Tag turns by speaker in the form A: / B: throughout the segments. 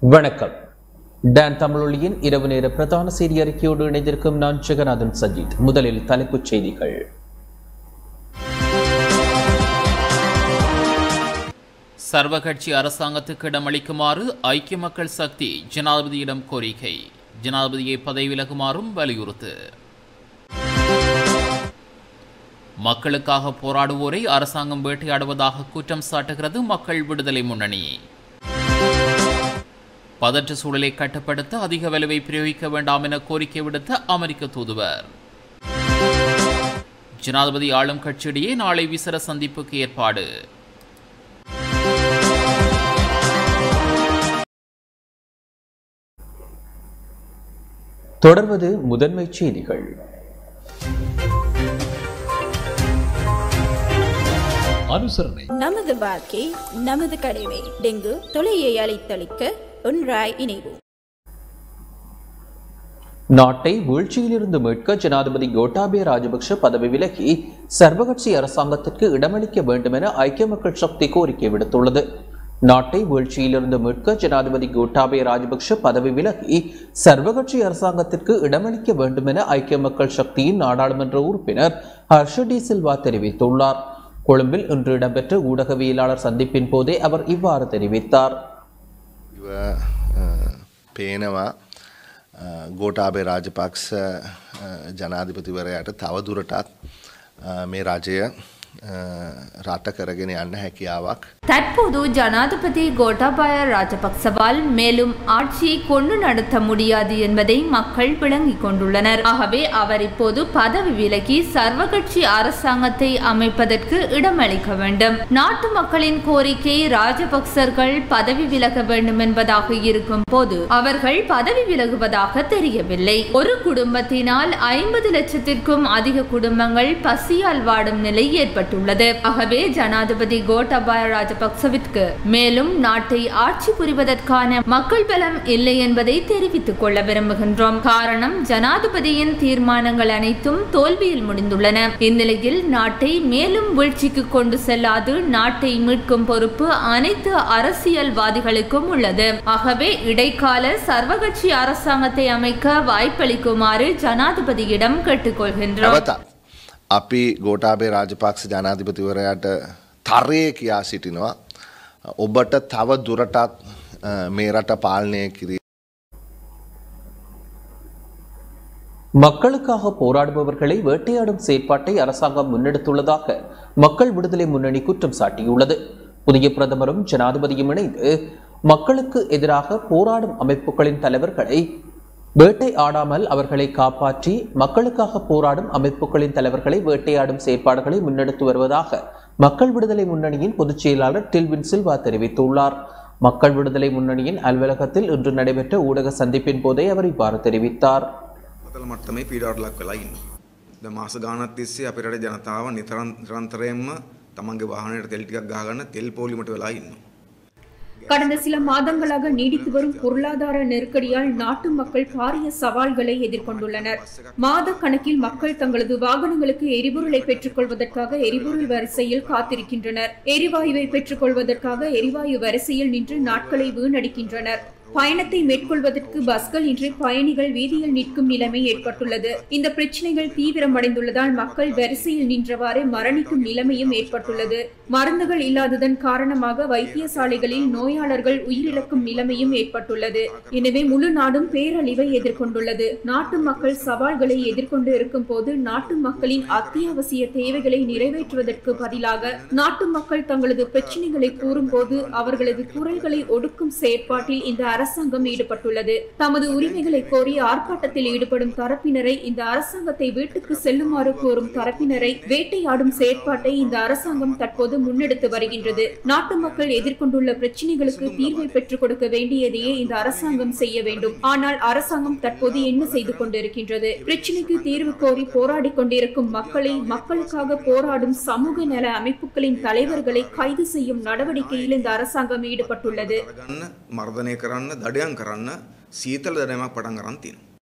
A: வணக்கம் டான் தமிழொலியின் இரவு நேர பிரதான செய்தி அறிக்கையோடு இணைந்திருக்கும் நான் ஜெகநாதன் சஜித் முதலில் தலைப்புச் செய்திகள்
B: சர்வகட்சி அரசாங்கத்துக்கு இடமளிக்குமாறு ஐக்கிய மக்கள் சக்தி ஜனாதிபதியிடம் கோரிக்கை ஜனாதிபதியை பதவி விலகுமாறும் வலியுறுத்து மக்களுக்காக போராடுவோரை அரசாங்கம் வேட்டையாடுவதாக குற்றம் சாட்டுகிறது மக்கள் விடுதலை முன்னணி பதற்ற சூழலை கட்டுப்படுத்த அதிக விளைவை பிரயோகிக்க வேண்டாம் என கோரிக்கை விடுத்த அமெரிக்க தூதுவர் ஜனாதிபதி ஆளும் கட்சியிடையே நாளை விசேட சந்திப்புக்கு ஏற்பாடு
A: தொடர்வது முதன்மைச் செய்திகள்
C: அனுசரணை
D: நமது வாழ்க்கை நமது கடமை டெங்கு தொலையை அழைத்தளிக்க ஒன்றாய் இணைவோம்
A: நாட்டை வீழ்ச்சியிலிருந்து மீட்க ஜனாதிபதி கோட்டாபய ராஜபக்ஷ பதவி விலகி சர்வகட்சி அரசாங்கத்திற்கு இடமளிக்க வேண்டும் என ஐக்கிய மக்கள் சக்தி கோரிக்கை விடுத்துள்ளது நாட்டை வீழ்ச்சியிலிருந்து மீட்க ஜனாதிபதி கோட்டாபய ராஜபக்ஷ பதவி விலகி சர்வகட்சி அரசாங்கத்திற்கு இடமளிக்க வேண்டும் என ஐக்கிய மக்கள் சக்தியின் நாடாளுமன்ற உறுப்பினர் ஹர்ஷ டி சில்வா தெரிவித்துள்ளார் கொழும்பில் இன்று இடம்பெற்ற ஊடகவியலாளர் சந்திப்பின் போதே அவர் இவ்வாறு தெரிவித்தார்
E: ඉව පේනවා ගෝටාබේ රාජපක්ෂ ජනාධිපතිවරයට තවදුරටත් මේ රජය රට කරගෙන යන්න හැකියාවක්
F: தற்போது ஜனாதிபதி கோட்டாபாய ராஜபக்சவால் மேலும் ஆட்சியை கொண்டு நடத்த முடியாது என்பதை மக்கள் விளங்கிக் கொண்டுள்ளனர் ஆகவே அவர் இப்போது பதவி விலகி சர்வகட்சி அரசாங்கத்தை அமைப்பதற்கு இடமளிக்க வேண்டும் நாட்டு மக்களின் கோரிக்கை ராஜபக்சர்கள் பதவி விலக வேண்டும் என்பதாக இருக்கும் போது அவர்கள் பதவி விலகுவதாக தெரியவில்லை ஒரு குடும்பத்தினால் ஐம்பது லட்சத்திற்கும் அதிக குடும்பங்கள் பசியால் வாடும் நிலை ஏற்பட்டுள்ளது ஆகவே ஜனாதிபதி கோட்டாபாய ராஜபக்சவிற்கு மேலும் நாட்டை ஆட்சி புரிவதற்கான மக்கள் பலம் இல்லை என்பதை தெரிவித்துக் கொள்ள விரும்புகின்றோம் காரணம் ஜனாதிபதியின் தீர்மானங்கள் அனைத்தும் தோல்வியில் முடிந்துள்ளன இந்நிலையில் நாட்டை மேலும் வீழ்ச்சிக்கு கொண்டு செல்லாது நாட்டை மீட்கும் பொறுப்பு அனைத்து அரசியல்வாதிகளுக்கும் உள்ளது ஆகவே இடைக்கால சர்வகட்சி அரசாங்கத்தை அமைக்க வாய்ப்பளிக்குமாறு ஜனாதிபதியிடம் கேட்டுக்கொள்கின்றோம்
E: නැවතත් අපි ගෝටාබේ රාජපක්ෂ ජනාධිපතිවරයට තරය කියා සිටිනවා ඔබට තව දුරටත් අ, මේ රට පාලනය කිරී
A: மக்களுக்காக போராடுபவர்களை வேட்டையாடும் செயற்பாட்டை அரசாங்கம் முன்னெடுத்துள்ளதாக மக்கள் விடுதலை முன்னணி குற்றம் சாட்டியுள்ளது புதிய பிரதமரும் ஜனாதிபதியும் இணைந்து மக்களுக்கு எதிராக போராடும் அமைப்புகளின் தலைவர்களை வேட்டை ஆடாமல் அவர்களை காப்பாற்றி மக்களுக்காக போராடும் அமைப்புகளின் தலைவர்களை வேட்டையாடும் செயற்பாடுகளை முன்னெடுத்து வருவதாக மக்கள் விடுதலை முன்னணியின் பொதுச் செயலாளர் டில்வின் சில்வா தெரிவித்துள்ளார் மக்கள் விடுதலை முன்னணியின் அலுவலகத்தில் இன்று நடைபெற்ற ஊடக சந்திப்பின் போதே அவர் இவ்வாறு தெரிவித்தார்
G: පතල මට්ටමේ පීඩාවට ලක් වෙලා ඉන්න. ද මාස ගානක් තිස්සේ අපේ රටේ ජනතාව නිතරන් නිරන්තරයෙන්ම තමන්ගේ වාහනයට තෙල් ටිකක් ගහගන්න තෙල් පොලිමට වෙලා ඉන්නවා.
H: கடந்த சில மாதங்களாக நீடித்து வரும் பொருளாதார நெருக்கடியால் நாட்டு மக்கள் பாரிய சவால்களை எதிர்கொண்டுள்ளனர் மாத கணக்கில் மக்கள் தங்களது வாகனங்களுக்கு எரிபொருளை பெற்றுக்கொள்வதற்காக எரிபொருள் வரிசையில் காத்திருக்கின்றனர் எரிவாயுவை பெற்றுக்கொள்வதற்காக எரிவாயு வரிசையில் நின்று நாட்களை வீணடிக்கின்றனர் பயணத்தை மேற்கொள்வதற்கு பஸ்கள் இன்றி பயணிகள் வீதியில் நிற்கும் நிலைமை ஏற்பட்டுள்ளது இந்த பிரச்சனைகள் தீவிரமடைந்துள்ளதால் மக்கள் வரிசையில் நின்றவாறு மரணிக்கும் நிலைமையும் ஏற்பட்டுள்ளது மருந்துகள் இல்லாததன் காரணமாக வைத்தியசாலைகளில் நோயாளர்கள் உயிரிழக்கும் நிலைமையும் ஏற்பட்டுள்ளது எனவே முழு நாடும் பேரழிவை எதிர்கொண்டுள்ளது நாட்டு மக்கள் சவால்களை எதிர்கொண்டு இருக்கும் போது நாட்டு மக்களின் அத்தியாவசிய தேவைகளை நிறைவேற்றுவதற்கு பதிலாக நாட்டு மக்கள் தங்களது பிரச்சனைகளை கூறும்போது அவர்களது குரல்களை ஒடுக்கும் செயற்பாட்டில் இந்த அரசாங்கம் ஈடுபட்டுள்ளது தமது உரிமைகளை கோரி ஆர்ப்பாட்டத்தில் ஈடுபடும் தரப்பினரை இந்த அரசாங்கத்தை வீட்டுக்கு செல்லுமாறு கோரும் தரப்பினரை வேட்டையாடும் செயற்பாட்டை இந்த அரசாங்கம் தற்போது முன்னெடுத்து வருகின்றது நாட்டு மக்கள் எதிர்கொண்டுள்ள பிரச்சனைகளுக்கு தீர்வை பெற்றுக் கொடுக்க வேண்டியதையே இந்த அரசாங்கம் செய்ய வேண்டும் ஆனால் அரசாங்கம் தற்போது என்ன செய்து கொண்டிருக்கின்றது பிரச்சனைக்கு தீர்வு கோரி போராடி கொண்டிருக்கும் மக்களை மக்களுக்காக போராடும் சமூக நல அமைப்புகளின் தலைவர்களை கைது செய்யும் நடவடிக்கையில் இந்த அரசாங்கம் ஈடுபட்டுள்ளது
G: කරගන්න මර්ධනය කරන්න දඩයන් කරන්න සීතල දඩයමක් පටන් කරන් තියෙනවා.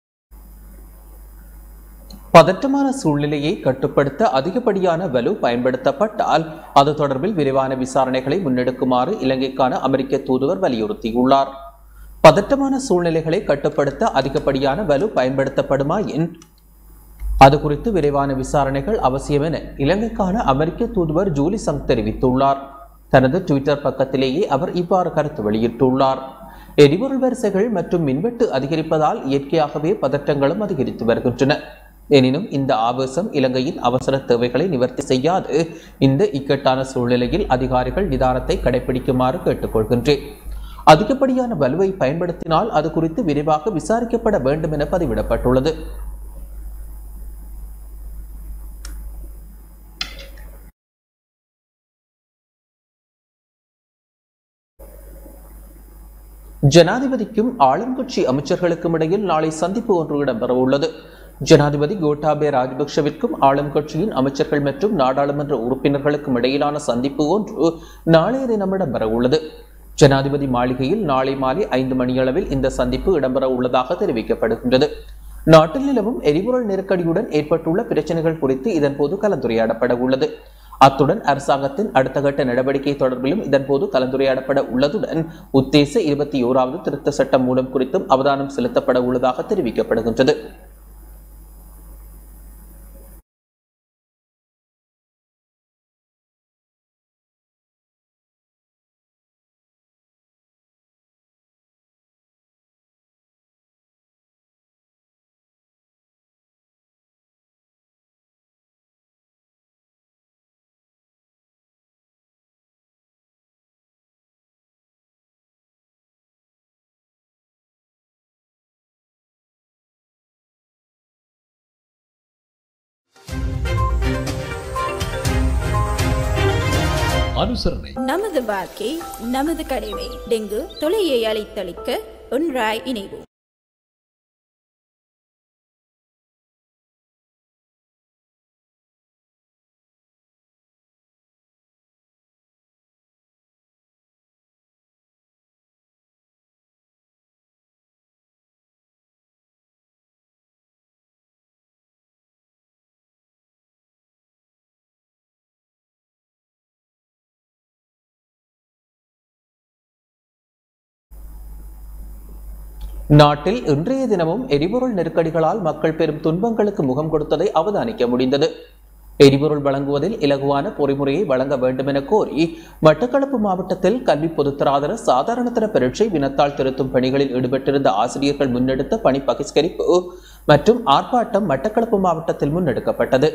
A: பதற்றமான சூழ்நிலையை கட்டுப்படுத்த அதிகப்படியான வலு பயன்படுத்தப்பட்டால் அது தொடர்பில் விரிவான விசாரணைகளை முன்னெடுக்குமாறு இலங்கைக்கான அமெரிக்க தூதுவர் வலியுறுத்தியுள்ளார் பதட்டமான சூழ்நிலைகளை கட்டுப்படுத்த அதிகப்படியான வலு பயன்படுத்தப்படுமாயின் அது குறித்து விரைவான விசாரணைகள் அவசியம் என இலங்கைக்கான அமெரிக்க தூதுவர் ஜூலி சங் தெரிவித்துள்ளார் தனது ட்விட்டர் பக்கத்திலேயே அவர் இவ்வாறு கருத்து வெளியிட்டுள்ளார் எரிபொருள் வரிசைகள் மற்றும் மின்வெட்டு அதிகரிப்பதால் இயற்கையாகவே பதற்றங்களும் அதிகரித்து வருகின்றன எனினும் இந்த ஆவேசம் இலங்கையின் அவசர தேவைகளை நிவர்த்தி செய்யாது இந்த இக்கட்டான சூழ்நிலையில் அதிகாரிகள் நிதானத்தை கடைபிடிக்குமாறு கேட்டுக்கொள்கின்றேன் அதிகப்படியான வலுவை பயன்படுத்தினால் அது குறித்து விரைவாக விசாரிக்கப்பட வேண்டும் என பதிவிடப்பட்டுள்ளது ஜனாதிபதிக்கும் ஆளும் கட்சி அமைச்சர்களுக்கும் இடையில் நாளை சந்திப்பு ஒன்று இடம்பெறவுள்ளது ஜனாதிபதி கோட்டாபே ராஜபக்ஷவிற்கும் ஆளும் கட்சியின் அமைச்சர்கள் மற்றும் நாடாளுமன்ற உறுப்பினர்களுக்கும் இடையிலான சந்திப்பு ஒன்று நாளைய தினம் இடம்பெறவுள்ளது ஜனாதிபதி மாளிகையில் நாளை மாலை ஐந்து மணியளவில் இந்த சந்திப்பு இடம்பெற உள்ளதாக தெரிவிக்கப்படுகின்றது நாட்டில் நிலவும் எரிபொருள் நெருக்கடியுடன் ஏற்பட்டுள்ள பிரச்சனைகள் குறித்து இதன்போது கலந்துரையாடப்பட உள்ளது அத்துடன் அரசாங்கத்தின் அடுத்த கட்ட நடவடிக்கை தொடர்பிலும் இதன்போது கலந்துரையாடப்பட உள்ளதுடன் உத்தேச இருபத்தி ஓராவது திருத்த சட்டம் மூலம் குறித்தும் அவதானம் செலுத்தப்பட உள்ளதாக தெரிவிக்கப்படுகின்றது
C: அனுசரணை
D: நமது வாழ்க்கை நமது கடமை டெங்கு தொலையை அழைத்தளிக்க ஒன்றாய் இணைவோம்
A: நாட்டில் இன்றைய தினமும் எரிபொருள் நெருக்கடிகளால் மக்கள் பெரும் துன்பங்களுக்கு முகம் கொடுத்ததை அவதானிக்க முடிந்தது எரிபொருள் வழங்குவதில் இலகுவான பொறிமுறையை வழங்க வேண்டும் என கோரி மட்டக்களப்பு மாவட்டத்தில் கல்வி பொதுத்தராதர சாதாரணதர பரீட்சை வினத்தாள் திருத்தும் பணிகளில் ஈடுபட்டிருந்த ஆசிரியர்கள் முன்னெடுத்த பணி பகிஷ்கரிப்பு மற்றும் ஆர்ப்பாட்டம் மட்டக்களப்பு மாவட்டத்தில் முன்னெடுக்கப்பட்டது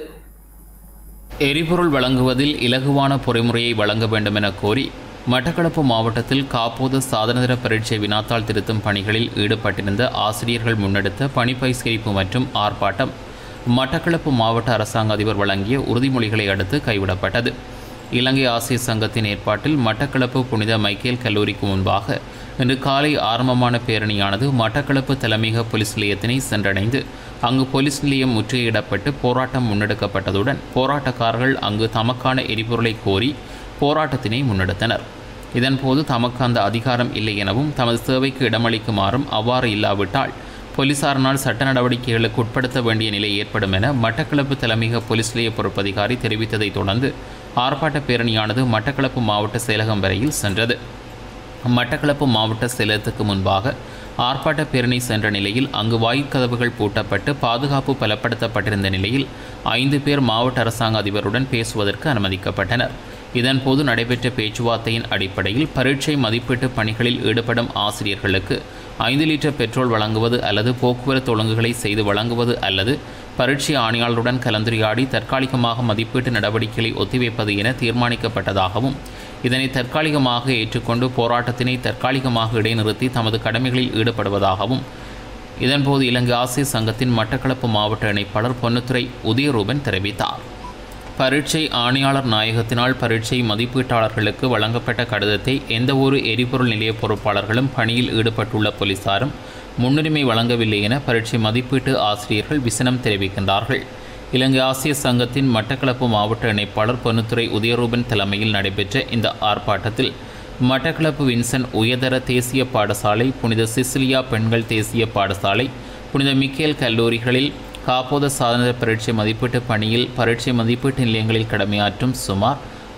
B: எரிபொருள் வழங்குவதில் இலகுவான பொறிமுறையை வழங்க வேண்டும் என கோரி மட்டக்களப்பு மாவட்டத்தில் காப்போது சாதனதர பரீட்சை வினாத்தாள் திருத்தும் பணிகளில் ஈடுபட்டிருந்த ஆசிரியர்கள் முன்னெடுத்த பணி பகிஷ்கரிப்பு மற்றும் ஆர்ப்பாட்டம் மட்டக்களப்பு மாவட்ட அரசாங்க அதிபர் வழங்கிய உறுதிமொழிகளை அடுத்து கைவிடப்பட்டது இலங்கை ஆசிரியர் சங்கத்தின் ஏற்பாட்டில் மட்டக்களப்பு புனித மைக்கேல் கல்லூரிக்கு முன்பாக இன்று காலை ஆரம்பமான பேரணியானது மட்டக்களப்பு தலைமையக போலீஸ் நிலையத்தினை சென்றடைந்து அங்கு போலீஸ் நிலையம் முற்றுகையிடப்பட்டு போராட்டம் முன்னெடுக்கப்பட்டதுடன் போராட்டக்காரர்கள் அங்கு தமக்கான எரிபொருளை கோரி போராட்டத்தினை முன்னெடுத்தனர் இதன்போது தமக்கு அந்த அதிகாரம் இல்லை எனவும் தமது சேவைக்கு இடமளிக்குமாறும் அவ்வாறு இல்லாவிட்டால் போலீசாரினால் சட்ட நடவடிக்கைகளுக்கு உட்படுத்த வேண்டிய நிலை ஏற்படும் என மட்டக்களப்பு தலைமையக போலீஸ் நிலைய பொறுப்பதிகாரி தெரிவித்ததைத் தொடர்ந்து ஆர்ப்பாட்ட பேரணியானது மட்டக்களப்பு மாவட்ட செயலகம் வரையில் சென்றது மட்டக்களப்பு மாவட்ட செயலகத்துக்கு முன்பாக ஆர்ப்பாட்ட பேரணி சென்ற நிலையில் அங்கு வாயுக்கதவுகள் பூட்டப்பட்டு பாதுகாப்பு பலப்படுத்தப்பட்டிருந்த நிலையில் ஐந்து பேர் மாவட்ட அரசாங்க அதிபருடன் பேசுவதற்கு அனுமதிக்கப்பட்டனர் இதன்போது நடைபெற்ற பேச்சுவார்த்தையின் அடிப்படையில் பரீட்சை மதிப்பீட்டு பணிகளில் ஈடுபடும் ஆசிரியர்களுக்கு ஐந்து லிட்டர் பெட்ரோல் வழங்குவது அல்லது போக்குவரத்து ஒழுங்குகளை செய்து வழங்குவது அல்லது பரீட்சை ஆணையாளருடன் கலந்துரையாடி தற்காலிகமாக மதிப்பீட்டு நடவடிக்கைகளை ஒத்திவைப்பது என தீர்மானிக்கப்பட்டதாகவும் இதனை தற்காலிகமாக ஏற்றுக்கொண்டு போராட்டத்தினை தற்காலிகமாக இடைநிறுத்தி தமது கடமைகளில் ஈடுபடுவதாகவும் இதன்போது இலங்கை ஆசிரியர் சங்கத்தின் மட்டக்களப்பு மாவட்ட இணைப்பாளர் பொன்னுத்துறை உதயரூபன் தெரிவித்தார் பரீட்சை ஆணையாளர் நாயகத்தினால் பரீட்சை மதிப்பீட்டாளர்களுக்கு வழங்கப்பட்ட கடிதத்தை எந்தவொரு எரிபொருள் நிலைய பொறுப்பாளர்களும் பணியில் ஈடுபட்டுள்ள போலீசாரும் முன்னுரிமை வழங்கவில்லை என பரீட்சை மதிப்பீட்டு ஆசிரியர்கள் விசனம் தெரிவிக்கின்றார்கள் இலங்கை ஆசிரியர் சங்கத்தின் மட்டக்களப்பு மாவட்ட இணைப்பாளர் பொன்னுத்துறை உதயரூபன் தலைமையில் நடைபெற்ற இந்த ஆர்ப்பாட்டத்தில் மட்டக்களப்பு வின்சன் உயர்தர தேசிய பாடசாலை புனித சிசிலியா பெண்கள் தேசிய பாடசாலை புனித மிக்கேல் கல்லூரிகளில் காப்போத சாதன பரீட்சை மதிப்பீட்டு பணியில் பரீட்சை மதிப்பீட்டு நிலையங்களில் கடமையாற்றும் சுமார்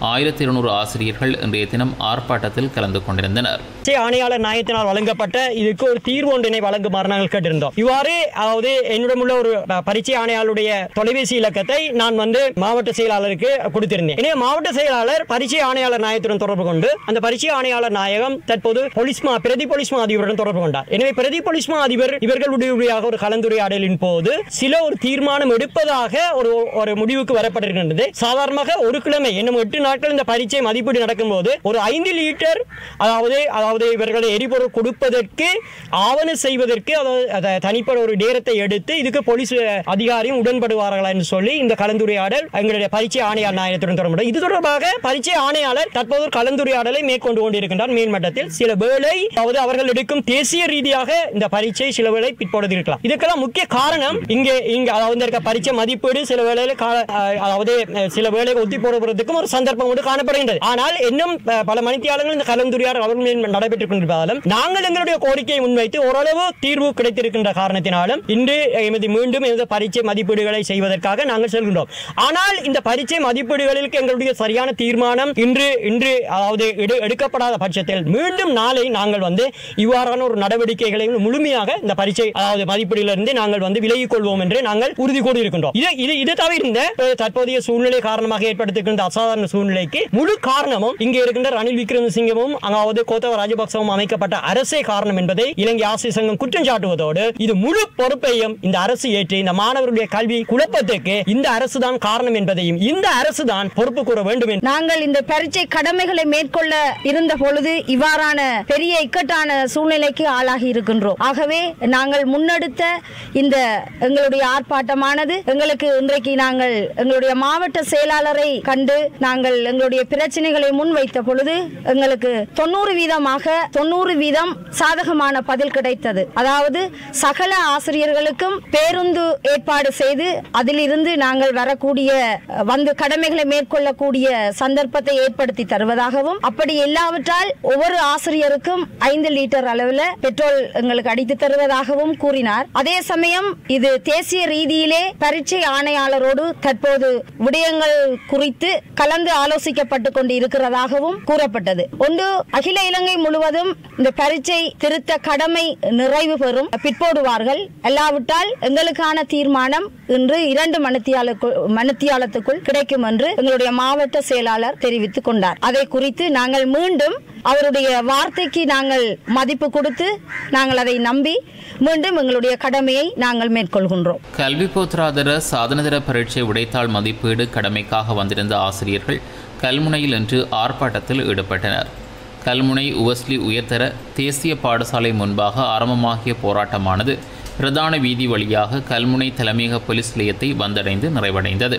B: ஆயிரத்தி இருநூறு ஆசிரியர்கள் இன்றைய தினம் ஆர்ப்பாட்டத்தில் கலந்து கொண்டிருந்தனர்
I: பரீட்சை ஆணையாளர் நாயத்தினால் வழங்கப்பட்ட இதுக்கு ஒரு தீர்வு ஒன்றினை வழங்குமாறு நாங்கள் கேட்டிருந்தோம் இவ்வாறு அதாவது என்னிடமுள்ள ஒரு ப- பரீட்சை ஆணையாளருடைய தொலைபேசி இலக்கத்தை நான் வந்து மாவட்ட செயலாளருக்கு கொடுத்திருந்தேன் எனவே மாவட்ட செயலாளர் பரீட்சை ஆணையாளர் நாயத்துடன் தொடர்பு கொண்டு அந்த பரீட்சை ஆணையாளர் நாயகம் தற்போது போலீஸ் மா பிரதி போலீஸ் மா அதிபருடன் தொடர்பு கொண்டார் எனவே பிரதி போலீஸ் மா அதிபர் இவர்களுடைய ஒரு கலந்துரையாடலின் போது சில ஒரு தீர்மானம் எடுப்பதாக ஒரு ஒரு முடிவுக்கு வரப்பட்டிருக்கின்றது சாதாரணமாக ஒரு கிழமை இன்னும் எட்டு நாட்கள் இந்த பரீட்சை மதிப்பீடு நடக்கும்போது ஒரு ஐந்து லிட்டர் அதாவது அதாவது இவர்களை எரிபொருள் கொடுப்பதற்கு ஆவண செய்வதற்கு அதாவது அதை தனிப்பட்ட ஒரு நேரத்தை எடுத்து இதுக்கு போலீஸ் அதிகாரியும் உடன்படுவார்களா என்று சொல்லி இந்த கலந்துரையாடல் எங்களுடைய பரீட்சை ஆணையாளர் நாயகத்துடன் தொடர்பு இது தொடர்பாக பரீட்சை ஆணையாளர் தற்போது ஒரு கலந்துரையாடலை மேற்கொண்டு கொண்டிருக்கின்றார் மேல்மட்டத்தில் சில வேளை அதாவது அவர்கள் எடுக்கும் தேசிய ரீதியாக இந்த பரீட்சை சில வேளை பிற்படுத்தி இருக்கலாம் இதுக்கெல்லாம் முக்கிய காரணம் இங்கே இங்க அதாவது இருக்க பரீட்சை மதிப்பீடு சில வேளையில கா- அஹ் அதாவது அஹ், சில வேளை ஒத்தி போடுவதற்கும் ஒரு சந்தர்ப்பம் கூட காணப்படுகின்றது ஆனால் இன்னும் அஹ், பல மணித்தியாளர்கள் இந்த கலந்துரையாடல் அவர்கள் மேல் நடைபெற்றுக் கொண்டிருப்பதாலும் நாங்கள் எங்களுடைய கோரிக்கையை முன்வைத்து ஓரளவு தீர்வு கிடைத்திருக்கின்ற காரணத்தினாலும் இன்று எமது மீண்டும் எமது பரீட்சை மதிப்பீடுகளை செய்வதற்காக நாங்கள் செல்கின்றோம் ஆனால் இந்த பரீட்சை மதிப்பீடுகளுக்கு எங்களுடைய சரியான தீர்மானம் இன்று இன்று அதாவது எடு- எடுக்கப்படாத பட்சத்தில் மீண்டும் நாளை நாங்கள் வந்து இவ்வாறான ஒரு நடவடிக்கைகளை முழுமையாக இந்த பரீட்சை அதாவது மதிப்பீடுகளிலிருந்து நாங்கள் வந்து விலகிக் கொள்வோம் என்று நாங்கள் உறுதி கூறியிருக்கின்றோம் இது இது இது தவிர்ந்த அஹ், தற்போதைய சூழ்நிலை காரணமாக ஏற்படுத்துகின்ற அசாதாரண சூழ்நிலைக்கு முழு காரணமும் இங்கே இருக்கின்ற ரணில் விக்ரமசிங்கமும் அதாவது கோத்தவ ராஜபக்சவும் அமைக்கப்பட்ட அரசே காரணம் என்பதை இலங்கை ஆசிரியர் சங்கம் குற்றம் சாட்டுவதோடு இது முழு பொறுப்பையும் இந்த அரசு ஏற்று இந்த மாணவர்களுடைய கல்வி குழப்பத்துக்கு இந்த அரசு தான் காரணம் என்பதையும் இந்த அரசு தான் பொறுப்பு கூற வேண்டும் என்று
J: நாங்கள் இந்த பரீட்சை கடமைகளை மேற்கொள்ள இருந்த பொழுது இவ்வாறான பெரிய இக்கட்டான சூழ்நிலைக்கு ஆளாகி இருக்கின்றோம் ஆகவே நாங்கள் முன்னெடுத்த இந்த எங்களுடைய ஆர்ப்பாட்டமானது எங்களுக்கு இன்றைக்கு நாங்கள் எங்களுடைய மாவட்ட செயலாளரை கண்டு நாங்கள் எங்களுடைய பிரச்சனைகளை முன்வைத்த பொழுது எங்களுக்கு தொண்ணூறு வீதமாக தொண்ணூறு வீதம் சாதகமான பதில் கிடைத்தது அதாவது சகல ஆசிரியர்களுக்கும் பேருந்து ஏற்பாடு செய்து அதிலிருந்து நாங்கள் வரக்கூடிய அஹ், வந்து கடமைகளை மேற்கொள்ளக்கூடிய சந்தர்ப்பத்தை ஏற்படுத்தி தருவதாகவும் அப்படி இல்லாவிட்டால் ஒவ்வொரு ஆசிரியருக்கும் ஐந்து லிட்டர் அளவில் பெட்ரோல் எங்களுக்கு அடித்து தருவதாகவும் கூறினார் அதே சமயம் இது தேசிய ரீதியிலே பரீட்சை ஆணையாளரோடு தற்போது விடயங்கள் குறித்து கலந்து ஆலோசிக்கப்பட்டு கொண்டு இருக்கிறதாகவும் கூறப்பட்டது ஒன்று அகில இலங்கை முழுவதும் இந்த பரீட்சை திருத்த கடமை நிறைவு பெறும் பிற்போடுவார்கள் அல்லாவிட்டால் எங்களுக்கான தீர்மானம் இன்று இரண்டு மணித்தியாலுக்குள் மணித்தியாலத்துக்குள் கிடைக்கும் என்று எங்களுடைய மாவட்ட செயலாளர் தெரிவித்துக் கொண்டார் அதை குறித்து நாங்கள் மீண்டும் அவருடைய வார்த்தைக்கு நாங்கள் மதிப்பு கொடுத்து நாங்கள் அதை நம்பி மீண்டும் எங்களுடைய கடமையை நாங்கள் மேற்கொள்கின்றோம்
B: கல்வி போத்ராதர சாதனதர பரீட்சை விடைத்தாள் மதிப்பீடு கடமைக்காக வந்திருந்த ஆசிரியர்கள் கல்முனையில் இன்று ஆர்ப்பாட்டத்தில் ஈடுபட்டனர் கல்முனை உவஸ்லி உயர்தர தேசிய பாடசாலை முன்பாக ஆரம்பமாகிய போராட்டமானது பிரதான வீதி வழியாக கல்முனை தலைமையக போலீஸ் நிலையத்தை வந்தடைந்து நிறைவடைந்தது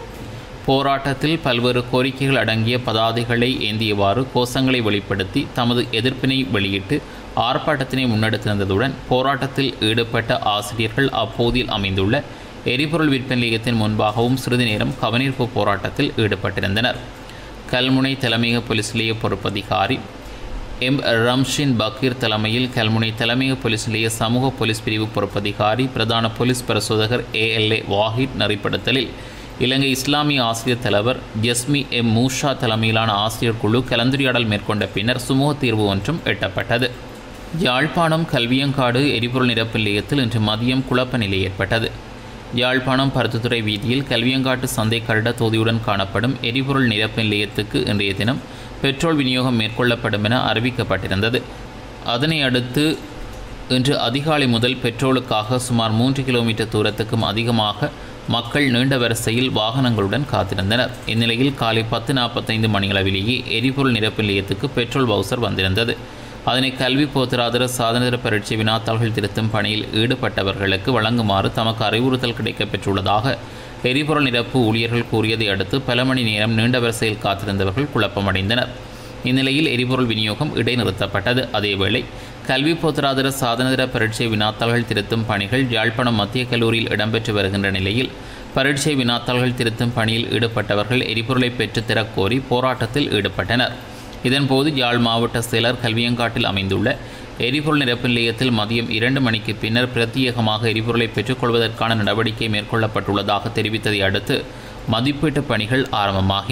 B: போராட்டத்தில் பல்வேறு கோரிக்கைகள் அடங்கிய பதாதைகளை ஏந்தியவாறு கோஷங்களை வெளிப்படுத்தி தமது எதிர்ப்பினை வெளியிட்டு ஆர்ப்பாட்டத்தினை முன்னெடுத்திருந்ததுடன் போராட்டத்தில் ஈடுபட்ட ஆசிரியர்கள் அப்போதில் அமைந்துள்ள எரிபொருள் விற்பனை நிலையத்தின் முன்பாகவும் சிறிது நேரம் கவனிப்பு போராட்டத்தில் ஈடுபட்டிருந்தனர் கல்முனை தலைமையக போலீஸ் நிலைய பொறுப்பதிகாரி எம் ரம்ஷின் பக்கீர் தலைமையில் கல்முனை தலைமையக போலீஸ் நிலைய சமூக போலீஸ் பிரிவு பொறுப்பதிகாரி பிரதான போலீஸ் பரிசோதகர் ஏஎல்ஏ வாஹித் நெறிப்படுத்தலில் இலங்கை இஸ்லாமிய ஆசிரியர் தலைவர் ஜஸ்மி எம் மூஷா தலைமையிலான ஆசிரியர் குழு கலந்துரையாடல் மேற்கொண்ட பின்னர் சுமூக தீர்வு ஒன்றும் எட்டப்பட்டது யாழ்ப்பாணம் கல்வியங்காடு எரிபொருள் நிரப்பு நிலையத்தில் இன்று மதியம் குழப்ப நிலை ஏற்பட்டது யாழ்ப்பாணம் பருத்தித்துறை வீதியில் கல்வியங்காட்டு சந்தை கருட தொகுதியுடன் காணப்படும் எரிபொருள் நிரப்பு நிலையத்துக்கு இன்றைய தினம் பெட்ரோல் விநியோகம் மேற்கொள்ளப்படும் என அறிவிக்கப்பட்டிருந்தது அதனை அடுத்து இன்று அதிகாலை முதல் பெட்ரோலுக்காக சுமார் மூன்று கிலோமீட்டர் தூரத்துக்கும் அதிகமாக மக்கள் நீண்ட வரிசையில் வாகனங்களுடன் காத்திருந்தனர் இந்நிலையில் காலை பத்து நாற்பத்தைந்து மணியளவிலேயே எரிபொருள் நிரப்பு நிலையத்துக்கு பெட்ரோல் பவுசர் வந்திருந்தது அதனை கல்வி போத்திராதர சாதனதர பரீட்சை வினாத்தாள்கள் திருத்தும் பணியில் ஈடுபட்டவர்களுக்கு வழங்குமாறு தமக்கு அறிவுறுத்தல் கிடைக்கப் பெற்றுள்ளதாக எரிபொருள் நிரப்பு ஊழியர்கள் கூறியதை அடுத்து பல மணி நேரம் நீண்ட வரிசையில் காத்திருந்தவர்கள் குழப்பமடைந்தனர் இந்நிலையில் எரிபொருள் விநியோகம் இடைநிறுத்தப்பட்டது அதேவேளை கல்வி போத்திராதர சாதனதர பரீட்சை வினாத்தாள்கள் திருத்தும் பணிகள் யாழ்ப்பாணம் மத்திய கல்லூரியில் இடம்பெற்று வருகின்ற நிலையில் பரீட்சை வினாத்தாள்கள் திருத்தும் பணியில் ஈடுபட்டவர்கள் எரிபொருளை பெற்றுத்தரக் கோரி போராட்டத்தில் ஈடுபட்டனர் இதன்போது யாழ் மாவட்ட செயலர் கல்வியங்காட்டில் அமைந்துள்ள எரிபொருள் நிரப்பு நிலையத்தில் மதியம் இரண்டு மணிக்கு பின்னர் பிரத்யேகமாக எரிபொருளை பெற்றுக்கொள்வதற்கான நடவடிக்கை மேற்கொள்ளப்பட்டுள்ளதாக தெரிவித்ததை அடுத்து மதிப்பீட்டு பணிகள் ஆரம்பமாகின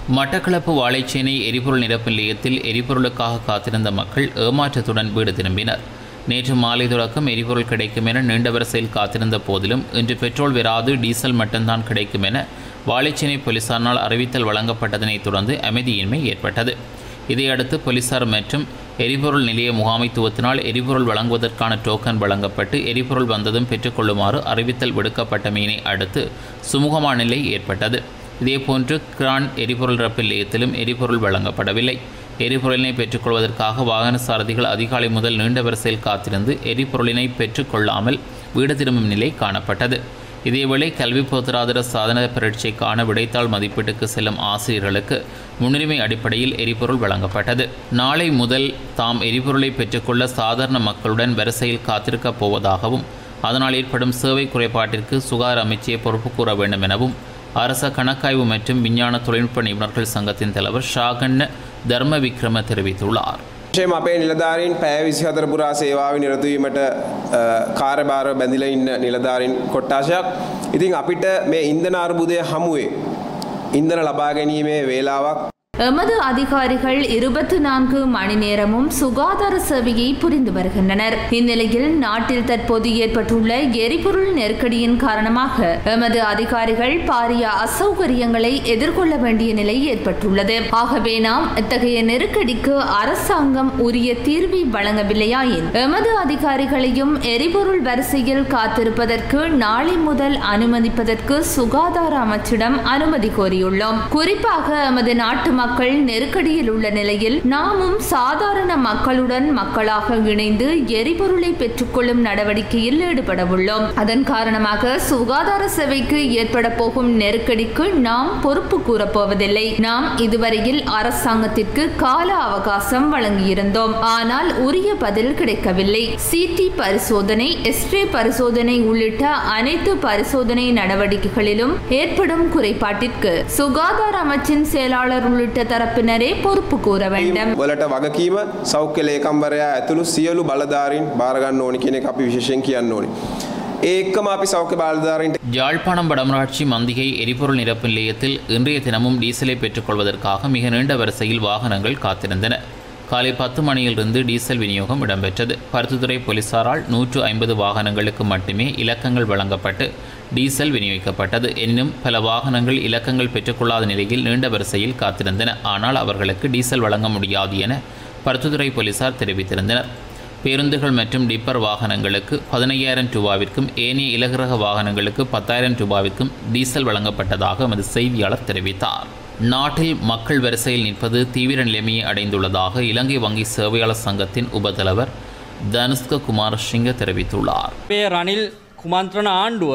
B: மட்டக்களப்பு வாழைச்சேனை எரிபொருள் நிரப்பு நிலையத்தில் எரிபொருளுக்காக காத்திருந்த மக்கள் ஏமாற்றத்துடன் வீடு திரும்பினர் நேற்று மாலை தொடக்கம் எரிபொருள் கிடைக்கும் என நீண்ட வரிசையில் காத்திருந்த போதிலும் இன்று பெட்ரோல் வராது டீசல் மட்டும்தான் கிடைக்கும் என வாழைச்சேனை போலீசாரினால் அறிவித்தல் வழங்கப்பட்டதனைத் தொடர்ந்து அமைதியின்மை ஏற்பட்டது இதையடுத்து போலீசார் மற்றும் எரிபொருள் நிலைய முகாமைத்துவத்தினால் எரிபொருள் வழங்குவதற்கான டோக்கன் வழங்கப்பட்டு எரிபொருள் வந்ததும் பெற்றுக்கொள்ளுமாறு அறிவித்தல் விடுக்கப்பட்டமையினை அடுத்து சுமூகமான நிலை ஏற்பட்டது இதேபோன்று கிரான் எரிபொருள் ரப்பு நிலையத்திலும் எரிபொருள் வழங்கப்படவில்லை எரிபொருளினை பெற்றுக்கொள்வதற்காக வாகன சாரதிகள் அதிகாலை முதல் நீண்ட வரிசையில் காத்திருந்து எரிபொருளினை பெற்றுக்கொள்ளாமல் வீடு திரும்பும் நிலை காணப்பட்டது இதேவேளை கல்வி பொருளாதார சாதன பரீட்சைக்கான விடைத்தாள் மதிப்பீட்டுக்கு செல்லும் ஆசிரியர்களுக்கு முன்னுரிமை அடிப்படையில் எரிபொருள் வழங்கப்பட்டது நாளை முதல் தாம் எரிபொருளை பெற்றுக்கொள்ள சாதாரண மக்களுடன் வரிசையில் காத்திருக்கப் போவதாகவும் அதனால் ஏற்படும் சேவை குறைபாட்டிற்கு சுகாதார அமைச்சே பொறுப்பு கூற வேண்டும் எனவும் அரச கணக்காய்வு மற்றும் விஞ்ஞான தொழில்நுட்ப நிபுணர்கள் சங்கத்தின் தலைவர் ஷாகன் தர்ம விக்ரம தெரிவித்துள்ளார்
K: විශේෂයෙන්ම අපේ නිලධාරීන් පෑ විසිහතර පුරා සේවාව නිරතුවීමට කාර්යභාර බැඳිල ඉන්න නිලධාරින් කොට්ටාශයක් ඉතින් අපිට මේ ඉන්දන අර්බුදය හමුවේ ඉන්දන ලබා ගැනීමේ වේලාවක්
F: எமது அதிகாரிகள் இருபத்தி நான்கு மணி நேரமும் சுகாதார சேவையை புரிந்து வருகின்றனர் இந்நிலையில் நாட்டில் தற்போது ஏற்பட்டுள்ள எரிபொருள் நெருக்கடியின் காரணமாக எமது அதிகாரிகள் பாரிய அசௌகரியங்களை எதிர்கொள்ள வேண்டிய நிலை ஏற்பட்டுள்ளது ஆகவே நாம் இத்தகைய நெருக்கடிக்கு அரசாங்கம் உரிய தீர்வை வழங்கவில்லையாயின் எமது அதிகாரிகளையும் எரிபொருள் வரிசையில் காத்திருப்பதற்கு நாளை முதல் அனுமதிப்பதற்கு சுகாதார அமைச்சிடம் அனுமதி கோரியுள்ளோம் குறிப்பாக எமது நாட்டு மக்கள் நெருக்கடியில் உள்ள நிலையில் நாமும் சாதாரண மக்களுடன் மக்களாக இணைந்து எரிபொருளை பெற்றுக்கொள்ளும் நடவடிக்கையில் ஈடுபட உள்ளோம் அதன் காரணமாக சுகாதார சேவைக்கு ஏற்பட போகும் நெருக்கடிக்கு நாம் பொறுப்பு கூறப்போவதில்லை நாம் இதுவரையில் அரசாங்கத்திற்கு கால அவகாசம் வழங்கியிருந்தோம் ஆனால் உரிய பதில் கிடைக்கவில்லை சிடி பரிசோதனை எஸ்ரே பரிசோதனை உள்ளிட்ட அனைத்து பரிசோதனை நடவடிக்கைகளிலும் ஏற்படும் குறைபாட்டிற்கு சுகாதார அமைச்சின் செயலாளர் உள்ளிட்ட தரப்பினரே பொறுப்பு கூற வேண்டும்
K: වලට වගකීම සෞඛ්‍ය ලේකම්වරයා ඇතුළු සියලු බලධාරීන් භාරගන්න ඕනි කියන එක අපි විශේෂයෙන් කියන්න ඕනි. ඒකම අපි සෞඛ්‍ය බලධාරීන්ට
B: யாழ்ப்பாணம் வடமராட்சி மந்திகை எரிபொருள் நிரப்பு நிலையத்தில் இன்றைய தினமும் டீசலை பெற்றுக்கொள்வதற்காக மிக நீண்ட வரிசையில் வாகனங்கள் காத்திருந்தன காலை பத்து மணியிலிருந்து டீசல் விநியோகம் இடம்பெற்றது பருத்தித்துறை போலீசாரால் நூற்று ஐம்பது வாகனங்களுக்கு மட்டுமே இலக்கங்கள் வழங்கப்பட்டு டீசல் விநியோகிக்கப்பட்டது எனினும் பல வாகனங்கள் இலக்கங்கள் பெற்றுக்கொள்ளாத நிலையில் நீண்ட வரிசையில் காத்திருந்தன ஆனால் அவர்களுக்கு டீசல் வழங்க முடியாது என பருத்தித்துறை போலீசார் தெரிவித்திருந்தனர் பேருந்துகள் மற்றும் டிப்பர் வாகனங்களுக்கு பதினையாயிரம் ரூபாவிற்கும் ஏனைய இலகுரக வாகனங்களுக்கு பத்தாயிரம் ரூபாவிற்கும் டீசல் வழங்கப்பட்டதாக எமது செய்தியாளர் தெரிவித்தார் நாட்டில் மக்கள் வரிசையில் நிற்பது தீவிர நிலைமையை அடைந்துள்ளதாக இலங்கை வங்கி சேவையாளர் சங்கத்தின் உபதலைவர் தனுஷ்க குமாரசிங்க தெரிவித்துள்ளார்
L: අපේ රනිල් කුමන්ත්‍රණ ආණ්ඩුව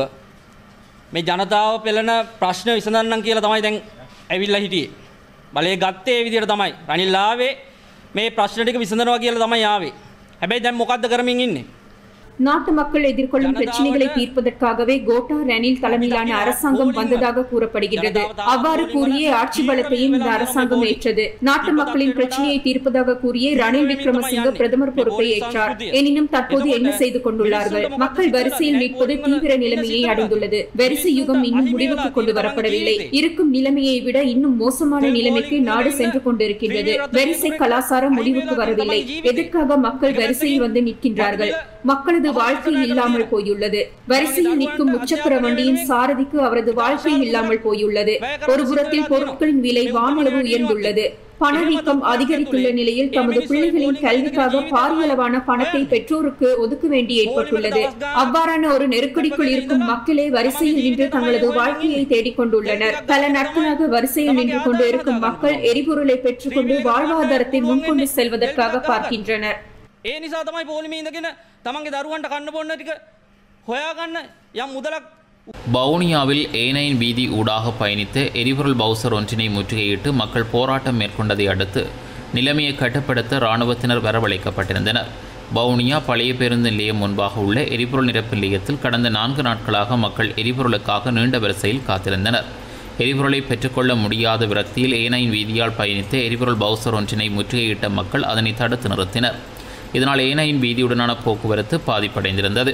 L: මේ ජනතාව පෙළෙන ප්‍රශ්න විසඳන්නම් කියලා තමයි දැන් ඇවිල්ලා හිටියේ. බලය ගත්තේ ඒ විදිහට තමයි. රනිල්ලාවේ මේ ප්‍රශ්න ටික විසඳනවා කියලා තමයි ආවේ. හැබැයි දැන් මොකද්ද කරමින් ඉන්නේ?
H: நாட்டு மக்கள் எதிர்கொள்ளும் பிரச்சனைகளை தீர்ப்பதற்காகவே கோட்டா ரணில் தலைமையிலான அரசாங்கம் வந்ததாக கூறப்படுகின்றது அவ்வாறு கூறிய ஆட்சி பலத்தையும் இந்த அரசாங்கம் ஏற்றது நாட்டு மக்களின் பிரச்சனையை தீர்ப்பதாக கூறிய ரணில் விக்ரமசிங்க பிரதமர் பொறுப்பை ஏற்றார் எனினும் தற்போது என்ன செய்து கொண்டுள்ளார்கள் மக்கள் வரிசையில் நிற்பது தீவிர நிலைமையை அடைந்துள்ளது வரிசை யுகம் இன்னும் முடிவுக்கு கொண்டு வரப்படவில்லை இருக்கும் நிலைமையை விட இன்னும் மோசமான நிலைமைக்கு நாடு சென்று கொண்டிருக்கின்றது வரிசை கலாச்சாரம் முடிவுக்கு வரவில்லை எதற்காக மக்கள் வரிசையில் வந்து நிற்கின்றார்கள் மக்களது வாழ்க்கை இல்லாமல் போயுள்ளது வரிசையில் நிற்கும் முச்சக்கர வண்டியின் சாரதிக்கு அவரது வாழ்க்கை இல்லாமல் போயுள்ளது ஒரு புறத்தில் பொருட்களின் விலை வானளவு உயர்ந்துள்ளது பணவீக்கம் அதிகரித்துள்ள நிலையில் தமது பிள்ளைகளின் கல்விக்காக பாரியளவான பணத்தை பெற்றோருக்கு ஒதுக்க வேண்டி ஏற்பட்டுள்ளது அவ்வாறான ஒரு நெருக்கடிக்குள் இருக்கும் மக்களே வரிசையில் நின்று தங்களது வாழ்க்கையை தேடிக் கொண்டுள்ளனர் பல நாட்களாக வரிசையில் நின்று கொண்டு இருக்கும் மக்கள் எரிபொருளை பெற்றுக்கொண்டு வாழ்வாதாரத்தை முன்கொண்டு செல்வதற்காக பார்க்கின்றனர்
L: ඒ නිසා තමයි පෝලිමේ ඉඳගෙන තමන්ගේ දරුවන්ට කන්න බොන්න ටික හොයාගන්න යම් මුදලක්
B: வவுனியாவில் ஏனையின் வீதி ஊடாக பயணித்த எரிபொருள் பவுசர் ஒன்றினை முற்றுகையிட்டு மக்கள் போராட்டம் மேற்கொண்டதை அடுத்து நிலைமையை கட்டுப்படுத்த இராணுவத்தினர் வரவழைக்கப்பட்டிருந்தனர் வவுனியா பழைய பேருந்து நிலையம் முன்பாக உள்ள எரிபொருள் நிரப்பு நிலையத்தில் கடந்த நான்கு நாட்களாக மக்கள் எரிபொருளுக்காக நீண்ட வரிசையில் காத்திருந்தனர் எரிபொருளை பெற்றுக்கொள்ள முடியாத விரக்தியில் ஏனையின் வீதியால் பயணித்த எரிபொருள் பவுசர் ஒன்றினை முற்றுகையிட்ட மக்கள் அதனை தடுத்து நிறுத்தினர் இதனால் ஏனையின் வீதியுடனான போக்குவரத்து பாதிப்படைந்திருந்தது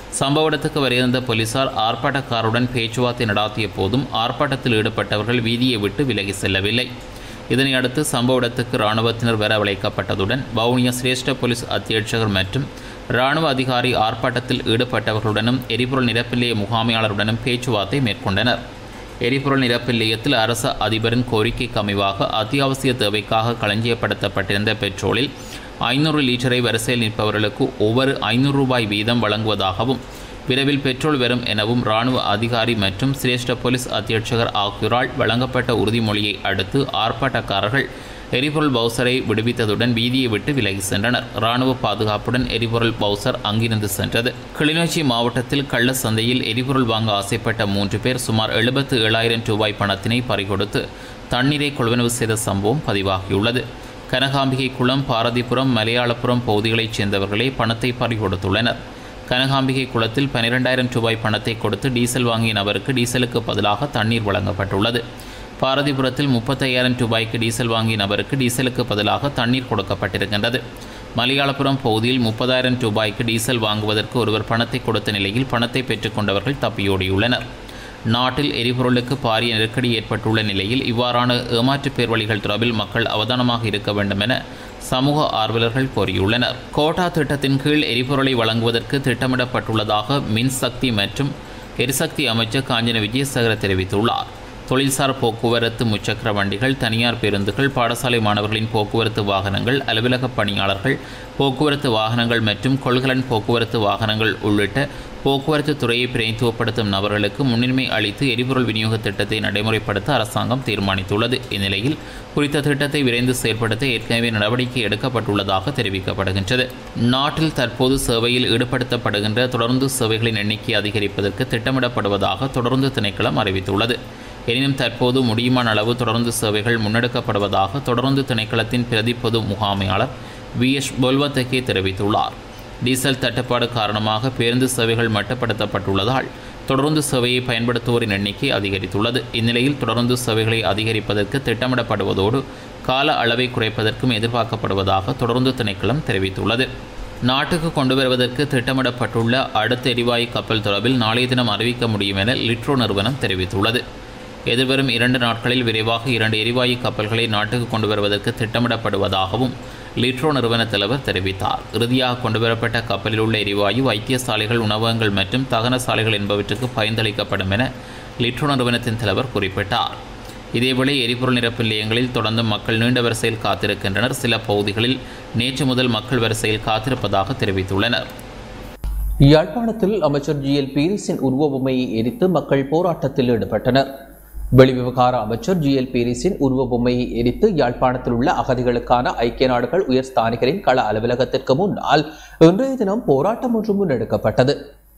B: சம்பவ இடத்துக்கு வரையிருந்த போலீசார் ஆர்ப்பாட்டக்காருடன் பேச்சுவார்த்தை நடாத்திய போதும் ஆர்ப்பாட்டத்தில் ஈடுபட்டவர்கள் வீதியை விட்டு விலகி செல்லவில்லை இதனை அடுத்து சம்பவ இடத்துக்கு இராணுவத்தினர் வரவழைக்கப்பட்டதுடன் வவுனியா சிரேஷ்ட போலீஸ் அத்தியட்சகர் மற்றும் இராணுவ அதிகாரி ஆர்ப்பாட்டத்தில் ஈடுபட்டவர்களுடனும் எரிபொருள் நிரப்பு நிலைய முகாமையாளருடனும் பேச்சுவார்த்தை மேற்கொண்டனர் எரிபொருள் நிரப்பு நிலையத்தில் அரச அதிபரின் கோரிக்கைக்கு அமைவாக அத்தியாவசிய தேவைக்காக களஞ்சியப்படுத்தப்பட்டிருந்த பெட்ரோலில் ஐநூறு லீட்டரை வரிசையில் நிற்பவர்களுக்கு ஒவ்வொரு ஐநூறு ரூபாய் வீதம் வழங்குவதாகவும் விரைவில் பெட்ரோல் வரும் எனவும் இராணுவ அதிகாரி மற்றும் சிரேஷ்ட போலீஸ் அத்தியட்சகர் ஆகியோரால் வழங்கப்பட்ட உறுதிமொழியை அடுத்து ஆர்ப்பாட்டக்காரர்கள் எரிபொருள் பவுசரை விடுவித்ததுடன் வீதியை விட்டு விலகி சென்றனர் இராணுவ பாதுகாப்புடன் எரிபொருள் பவுசர் அங்கிருந்து சென்றது கிளிநொச்சி மாவட்டத்தில் கள்ள சந்தையில் எரிபொருள் வாங்க ஆசைப்பட்ட மூன்று பேர் சுமார் எழுபத்து ஏழாயிரம் ரூபாய் பணத்தினை பறிகொடுத்து தண்ணீரை கொள்வனவு செய்த சம்பவம் பதிவாகியுள்ளது கனகாம்பிகை குளம் பாரதிபுரம் மலையாளபுரம் பகுதிகளைச் சேர்ந்தவர்களே பணத்தை பறிகொடுத்துள்ளனர் கனகாம்பிகை குளத்தில் பனிரெண்டாயிரம் ரூபாய் பணத்தை கொடுத்து டீசல் வாங்கிய நபருக்கு டீசலுக்கு பதிலாக தண்ணீர் வழங்கப்பட்டுள்ளது பாரதிபுரத்தில் முப்பத்தையாயிரம் ரூபாய்க்கு டீசல் வாங்கிய நபருக்கு டீசலுக்கு பதிலாக தண்ணீர் கொடுக்கப்பட்டிருக்கின்றது மலையாளபுரம் பகுதியில் முப்பதாயிரம் ரூபாய்க்கு டீசல் வாங்குவதற்கு ஒருவர் பணத்தை கொடுத்த நிலையில் பணத்தை பெற்றுக்கொண்டவர்கள் தப்பியோடியுள்ளனர் நாட்டில் எரிபொருளுக்கு பாரிய நெருக்கடி ஏற்பட்டுள்ள நிலையில் இவ்வாறான ஏமாற்றுப் பேர் வழிகள் தொடர்பில் மக்கள் அவதானமாக இருக்க வேண்டும் என சமூக ஆர்வலர்கள் கோரியுள்ளனர் கோட்டா திட்டத்தின் கீழ் எரிபொருளை வழங்குவதற்கு திட்டமிடப்பட்டுள்ளதாக மின்சக்தி மற்றும் எரிசக்தி அமைச்சர் காஞ்சன விஜயசேகர தெரிவித்துள்ளார் தொழில்சார் போக்குவரத்து முச்சக்கர வண்டிகள் தனியார் பேருந்துகள் பாடசாலை மாணவர்களின் போக்குவரத்து வாகனங்கள் அலுவலக பணியாளர்கள் போக்குவரத்து வாகனங்கள் மற்றும் கொள்கலன் போக்குவரத்து வாகனங்கள் உள்ளிட்ட போக்குவரத்து துறையை பிரதித்துவப்படுத்தும் நபர்களுக்கு முன்னுரிமை அளித்து எரிபொருள் விநியோக திட்டத்தை நடைமுறைப்படுத்த அரசாங்கம் தீர்மானித்துள்ளது இந்நிலையில் குறித்த திட்டத்தை விரைந்து செயல்படுத்த ஏற்கனவே நடவடிக்கை எடுக்கப்பட்டுள்ளதாக தெரிவிக்கப்படுகின்றது நாட்டில் தற்போது சேவையில் ஈடுபடுத்தப்படுகின்ற தொடர்ந்து சேவைகளின் எண்ணிக்கை அதிகரிப்பதற்கு திட்டமிடப்படுவதாக தொடர்ந்து திணைக்களம் அறிவித்துள்ளது எனினும் தற்போது முடியுமான அளவு தொடர்ந்து சேவைகள் முன்னெடுக்கப்படுவதாக தொடர்ந்து திணைக்களத்தின் பிரதி பொது முகாமையாளர் வி எஸ் பொல்வத்தகே தெரிவித்துள்ளார் டீசல் தட்டுப்பாடு காரணமாக பேருந்து சேவைகள் மட்டுப்படுத்தப்பட்டுள்ளதால் தொடர்ந்து சேவையை பயன்படுத்துவோரின் எண்ணிக்கை அதிகரித்துள்ளது இந்நிலையில் தொடர்ந்து சேவைகளை அதிகரிப்பதற்கு திட்டமிடப்படுவதோடு கால அளவை குறைப்பதற்கும் எதிர்பார்க்கப்படுவதாக தொடர்ந்து திணைக்களம் தெரிவித்துள்ளது நாட்டுக்கு கொண்டு வருவதற்கு திட்டமிடப்பட்டுள்ள அடுத்த எரிவாயு கப்பல் தொடர்பில் நாளைய தினம் அறிவிக்க முடியும் என லிட்ரோ நிறுவனம் தெரிவித்துள்ளது எதிர்வரும் இரண்டு நாட்களில் விரைவாக இரண்டு எரிவாயு கப்பல்களை நாட்டுக்கு கொண்டு வருவதற்கு திட்டமிடப்படுவதாகவும் லிட்ரோ நிறுவன தலைவர் தெரிவித்தார் இறுதியாக கொண்டுவரப்பட்ட கப்பலில் உள்ள எரிவாயு வைத்தியசாலைகள் உணவகங்கள் மற்றும் தகன சாலைகள் என்பவற்றுக்கு பயந்தளிக்கப்படும் என லிட்ரோ நிறுவனத்தின் தலைவர் குறிப்பிட்டார் இதேவேளை எரிபொருள் நிரப்பு நிலையங்களில் தொடர்ந்து மக்கள் நீண்ட வரிசையில் காத்திருக்கின்றனர் சில பகுதிகளில் நேற்று முதல் மக்கள் வரிசையில் காத்திருப்பதாக தெரிவித்துள்ளனர்
A: யாழ்ப்பாணத்தில் அமைச்சர் ஜி எல் பீரிஸின் உருவ பொம்மையை எரித்து மக்கள் போராட்டத்தில் ஈடுபட்டனர் வெளிவிவகார அமைச்சர் ஜி எல் பீரிஸின் உருவ பொம்மையை எரித்து யாழ்ப்பாணத்தில் உள்ள அகதிகளுக்கான ஐக்கிய நாடுகள் உயர் ஸ்தானிகரின் கள அலுவலகத்திற்கு முன்னால் இன்றைய தினம் போராட்டம் ஒன்று முன்னெடுக்கப்பட்டது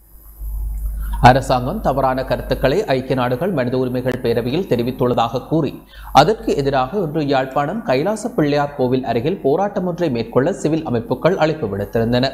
A: அரசாங்கம் தவறான கருத்துக்களை ஐக்கிய நாடுகள் மனித உரிமைகள் பேரவையில் தெரிவித்துள்ளதாக கூறி அதற்கு எதிராக இன்று யாழ்ப்பாணம் கைலாச பிள்ளையார் கோவில் அருகில் போராட்டம் ஒன்றை மேற்கொள்ள சிவில் அமைப்புகள் அழைப்பு விடுத்திருந்தன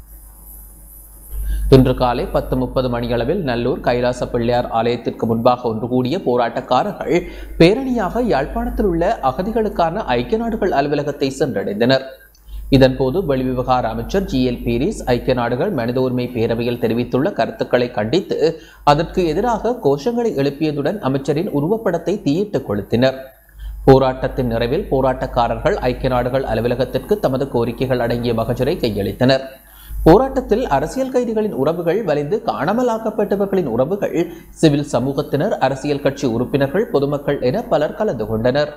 A: இன்று காலை பத்து முப்பது மணியளவில் நல்லூர் கைலாச பிள்ளையார் ஆலயத்திற்கு முன்பாக ஒன்று கூடிய போராட்டக்காரர்கள் பேரணியாக யாழ்ப்பாணத்தில் உள்ள அகதிகளுக்கான ஐக்கிய நாடுகள் அலுவலகத்தை சென்றடைந்தனர் இதன்போது வெளிவிவகார அமைச்சர் ஜி எல் பீரிஸ் ஐக்கிய நாடுகள் மனித உரிமை பேரவையில் தெரிவித்துள்ள கருத்துக்களை கண்டித்து அதற்கு எதிராக கோஷங்களை எழுப்பியதுடன் அமைச்சரின் உருவப்படத்தை தீயிட்டு கொளுத்தினர் போராட்டத்தின் நிறைவில் போராட்டக்காரர்கள் ஐக்கிய நாடுகள் அலுவலகத்திற்கு தமது கோரிக்கைகள் அடங்கிய மகஜரை கையளித்தனர் போராட்டத்தில் அரசியல் கைதிகளின் உறவுகள் வலிந்து காணாமலாக்கப்பட்டவர்களின் உறவுகள் சிவில் சமூகத்தினர் அரசியல் கட்சி உறுப்பினர்கள் பொதுமக்கள் என பலர் கலந்து கொண்டனர்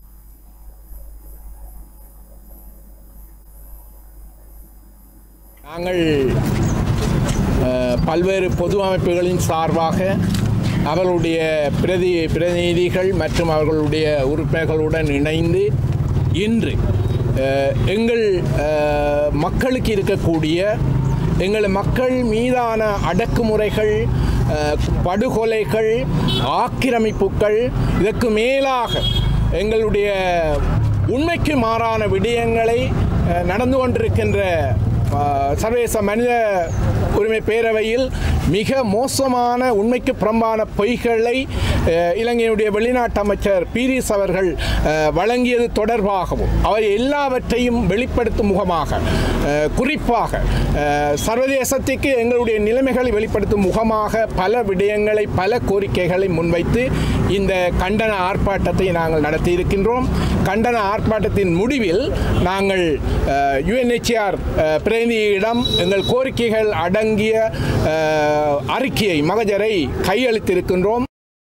M: நாங்கள் அஹ், பல்வேறு பொது அமைப்புகளின் சார்பாக அவர்களுடைய பிரதி பிரதிநிதிகள் மற்றும் அவர்களுடைய உறுப்பினர்களுடன் இணைந்து இன்று அஹ், எங்கள் அஹ், மக்களுக்கு இருக்கக்கூடிய எங்கள் மக்கள் மீதான அடக்குமுறைகள் அஹ், படுகொலைகள் ஆக்கிரமிப்புகள் இதற்கு மேலாக எங்களுடைய உண்மைக்கு மாறான விடயங்களை அஹ், நடந்து கொண்டிருக்கின்ற அஹ், சர்வதேச மனித உரிமை பேரவையில் மிக மோசமான உண்மைக்கு புறம்பான பொய்களை அஹ், இலங்கையினுடைய வெளிநாட்டு அமைச்சர் பீரிஸ் அவர்கள் அஹ், வழங்கியது தொடர்பாகவும் அவர் எல்லாவற்றையும் வெளிப்படுத்தும் முகமாக அஹ், குறிப்பாக அஹ், சர்வதேசத்துக்கு எங்களுடைய நிலைமைகளை வெளிப்படுத்தும் முகமாக பல விடயங்களை பல கோரிக்கைகளை முன்வைத்து இந்த கண்டன ஆர்ப்பாட்டத்தை நாங்கள் நடத்தி இருக்கின்றோம் கண்டன ஆர்ப்பாட்டத்தின் முடிவில் நாங்கள் யுஎன்ஹெச்ஆர் பிரதிநிதியிடம் எங்கள் கோரிக்கைகள் அடங்கிய அஹ், அறிக்கையை மகஜரை கையளித்திருக்கின்றோம்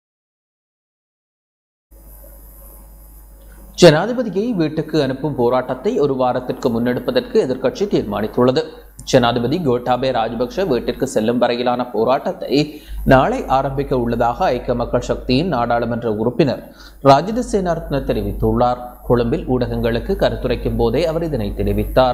A: ஜனாதிபதியை வீட்டுக்கு அனுப்பும் போராட்டத்தை ஒரு வாரத்திற்கு முன்னெடுப்பதற்கு எதிர்க்கட்சி தீர்மானித்துள்ளது ஜனாதிபதி கோட்டாபே ராஜபக்ஷ வீட்டிற்கு செல்லும் வரையிலான போராட்டத்தை நாளை ஆரம்பிக்க உள்ளதாக ஐக்கிய மக்கள் சக்தியின் நாடாளுமன்ற உறுப்பினர் ராஜித சேனாரத்ன தெரிவித்துள்ளார் கொழும்பில் ஊடகங்களுக்கு கருத்துரைக்கும் போதே அவர் இதனை தெரிவித்தார்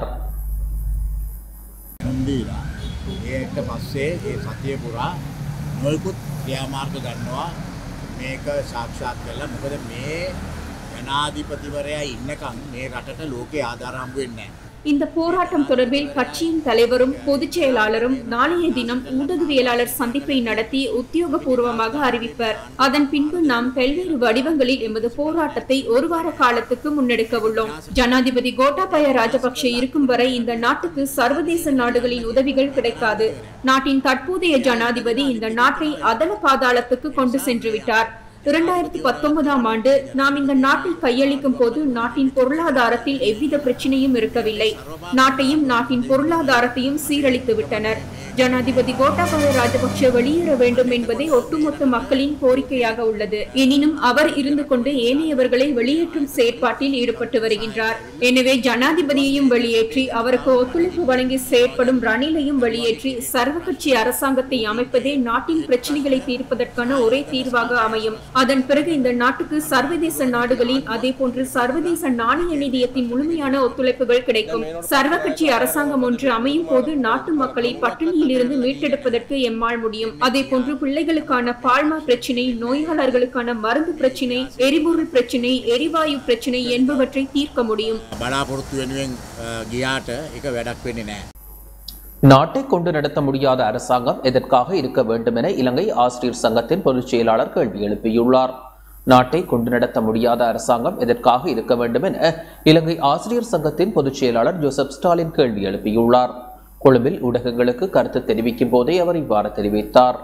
N: දීලා ඒට පස්සේ ඒ සතිය පුරා නොයකුත් ක්‍රියාමාර්ග ගන්නවා මේක සාක්ෂාත් කරලා මොකද මේ ජනාධිපතිවරයා ඉන්නකම් මේ රටට ලෝකේ ආධාරම්බ වෙන්නේ නැහැ.
H: இந்த போராட்டம் தொடர்பில் கட்சியின் தலைவரும் பொதுச் செயலாளரும் நாளைய தினம் ஊடகவியலாளர் சந்திப்பை நடத்தி உத்தியோகபூர்வமாக அறிவிப்பர் அதன் பின்பு நாம் பல்வேறு வடிவங்களில் எமது போராட்டத்தை ஒரு வார காலத்துக்கு முன்னெடுக்க உள்ளோம் ஜனாதிபதி கோட்டாபய ராஜபக்ஷ இருக்கும் வரை இந்த நாட்டுக்கு சர்வதேச நாடுகளின் உதவிகள் கிடைக்காது நாட்டின் தற்போதைய ஜனாதிபதி இந்த நாட்டை அதல பாதாளத்துக்கு கொண்டு சென்று விட்டார் இரண்டாயிரத்தி பத்தொன்பதாம் ஆண்டு நாம் இந்த நாட்டை கையளிக்கும் போது நாட்டின் பொருளாதாரத்தில் எவ்வித பிரச்சனையும் இருக்கவில்லை நாட்டையும் நாட்டின் பொருளாதாரத்தையும் சீரழித்து விட்டனர் ஜனாதிபதி கோட்டாபய ராஜபக்ஷ வெளியேற வேண்டும் என்பதே ஒட்டுமொத்த மக்களின் கோரிக்கையாக உள்ளது எனினும் அவர் இருந்து கொண்டு ஏனையவர்களை வெளியேற்றும் செயற்பாட்டில் ஈடுபட்டு வருகின்றார் எனவே ஜனாதிபதியையும் வெளியேற்றி அவருக்கு ஒத்துழைப்பு வழங்கி செயற்படும் ரணிலையும் வெளியேற்றி சர்வ கட்சி அரசாங்கத்தை அமைப்பதே நாட்டின் பிரச்சனைகளை தீர்ப்பதற்கான ஒரே தீர்வாக அமையும் அதன் பிறகு இந்த நாட்டுக்கு சர்வதேச நாடுகளின் அதே போன்று சர்வதேச நாணய நிதியத்தின் முழுமையான ஒத்துழைப்புகள் கிடைக்கும் சர்வ கட்சி அரசாங்கம் ஒன்று அமையும் போது நாட்டு மக்களை பட்டினியில் இருந்து மீட்டெடுப்பதற்கு எம்மால் முடியும் அதே போன்று பிள்ளைகளுக்கான பால்மா பிரச்சினை நோயாளர்களுக்கான மருந்து பிரச்சினை எரிபொருள் பிரச்சினை எரிவாயு பிரச்சினை என்பவற்றை தீர்க்க முடியும்
N: බලාපොරොත්තු වෙනුවෙන් අ, ගියාට එක වැඩක් වෙන්නේ නැහැ.
A: நாட்டை கொண்டு நடத்த முடியாத அரசாங்கம் எதற்காக இருக்க வேண்டும் என இலங்கை ஆசிரியர் சங்கத்தின் பொதுச் செயலாளர் கேள்வி எழுப்பியுள்ளார் நாட்டை கொண்டு நடத்த முடியாத அரசாங்கம் எதற்காக இருக்க வேண்டும் என இலங்கை ஆசிரியர் சங்கத்தின் பொதுச் செயலாளர் ஜோசப் ஸ்டாலின் கேள்வி எழுப்பியுள்ளார் கொழும்பில் ஊடகங்களுக்கு கருத்து தெரிவிக்கும் போதே அவர் இவ்வாறு தெரிவித்தார்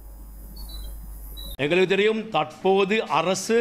O: எங்களுக்கு தெரியும் தற்போது அரசு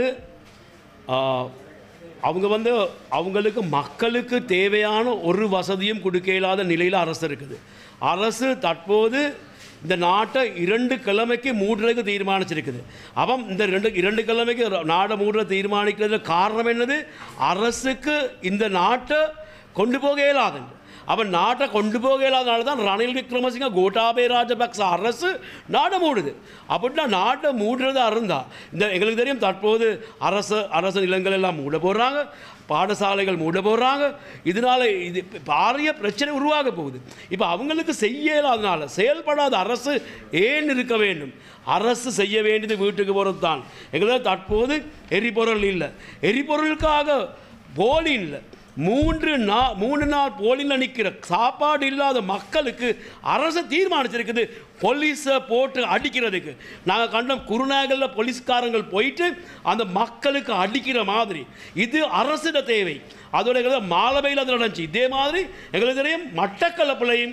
O: ஆ, அவங்க வந்து அவங்களுக்கு மக்களுக்கு தேவையான ஒரு வசதியும் கொடுக்க இயலாத நிலையில் அரசு இருக்குது அரசு தற்போது இந்த நாட்டை இரண்டு கிழமைக்கு மூடுறதுக்கு தீர்மானிச்சிருக்குது அவன் இந்த ரெண்டு இரண்டு கிழமைக்கு நாடை மூடுற தீர்மானிக்கிறது காரணம் என்னது அரசுக்கு இந்த நாட்டை கொண்டு போக இயலாது அவன் நாட்டை கொண்டு போக இயலாதனால தான் ரணில் விக்ரமசிங்க கோட்டாபே ராஜபக்ச அரசு நாடை மூடுது அப்படின்னா நாட்டை மூடுறதா இருந்தா இந்த எங்களுக்கு தெரியும் தற்போது அரசு அரசு நிலங்கள் எல்லாம் மூட போடுறாங்க பாடசாலைகள் மூட போடுறாங்க இதனால இது பாரிய பிரச்சனை உருவாக போகுது இப்போ அவங்களுக்கு செய்ய இயலாதனால செயல்படாத அரசு ஏன் இருக்க வேண்டும் அரசு செய்ய வேண்டியது வீட்டுக்கு போகிறது தான் எங்களுக்கு தற்போது எரிபொருள் இல்லை எரிபொருளுக்காக போலி இல்லை மூன்று நா மூணு நாள் போலியில் நிற்கிற சாப்பாடு இல்லாத மக்களுக்கு அரசு தீர்மானிச்சிருக்குது போலீஸை போட்டு அடிக்கிறதுக்கு நாங்கள் கண்டோம் குருநாகலில் போலீஸ்காரங்கள் போயிட்டு அந்த மக்களுக்கு அடிக்கிற மாதிரி இது அரசிட தேவை அதோட எங்களுக்கு மாலவையில் அது நடந்துச்சு இதே மாதிரி எங்களுக்கு தெரியும் மட்டக்களப்பிலையும்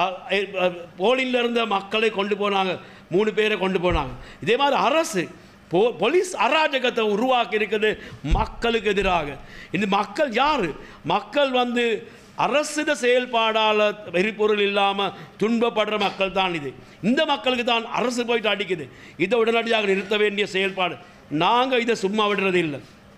O: போலியில் இருந்த மக்களை கொண்டு போனாங்க மூணு பேரை கொண்டு போனாங்க இதே மாதிரி அரசு போ போலீஸ் அராஜகத்தை உருவாக்கி இருக்குது மக்களுக்கு எதிராக இந்த மக்கள் யார் மக்கள் வந்து அரசித செயல்பாடால் எரிபொருள் இல்லாமல் துன்பப்படுற மக்கள் தான் இது இந்த மக்களுக்கு தான் அரசு போயிட்டு அடிக்குது இதை உடனடியாக நிறுத்த வேண்டிய செயல்பாடு நாங்கள் இதை சும்மா விடுறது இல்லை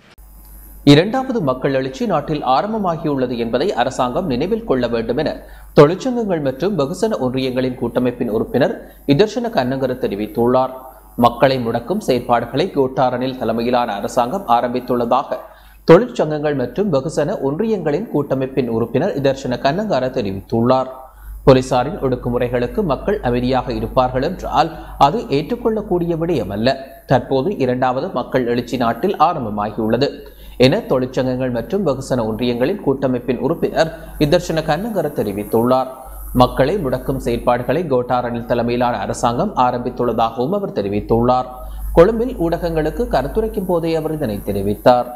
A: இரண்டாவது மக்கள் எழுச்சி நாட்டில் ஆரம்பமாகியுள்ளது என்பதை அரசாங்கம் நினைவில் கொள்ள வேண்டும் என தொழிற்சங்கங்கள் மற்றும் வெகுசன ஒன்றியங்களின் கூட்டமைப்பின் உறுப்பினர் இதர்ஷன கண்ணங்கர தெரிவித்துள்ளார் மக்களை முடக்கும் செயற்பாடுகளை கோட்டாரனில் தலைமையிலான அரசாங்கம் ஆரம்பித்துள்ளதாக தொழிற்சங்கங்கள் மற்றும் வெகுசன ஒன்றியங்களின் கூட்டமைப்பின் உறுப்பினர் இதர்ஷன கண்ணங்கார தெரிவித்துள்ளார் போலீசாரின் ஒடுக்குமுறைகளுக்கு மக்கள் அமைதியாக இருப்பார்கள் என்றால் அது ஏற்றுக்கொள்ளக்கூடிய விடயமல்ல தற்போது இரண்டாவது மக்கள் எழுச்சி நாட்டில் ஆரம்பமாகியுள்ளது என தொழிற்சங்கங்கள் மற்றும் வெகுசன ஒன்றியங்களின் கூட்டமைப்பின் உறுப்பினர் இதர்ஷன கண்ணங்கர தெரிவித்துள்ளார் மக்களை முடக்கும் செயற்பாடுகளை கோட்டா ரணில் தலைமையிலான அரசாங்கம் ஆரம்பித்துள்ளதாகவும் அவர் தெரிவித்துள்ளார் கொழும்பில் ஊடகங்களுக்கு கருத்துரைக்கும் போதே அவர் இதனை தெரிவித்தார்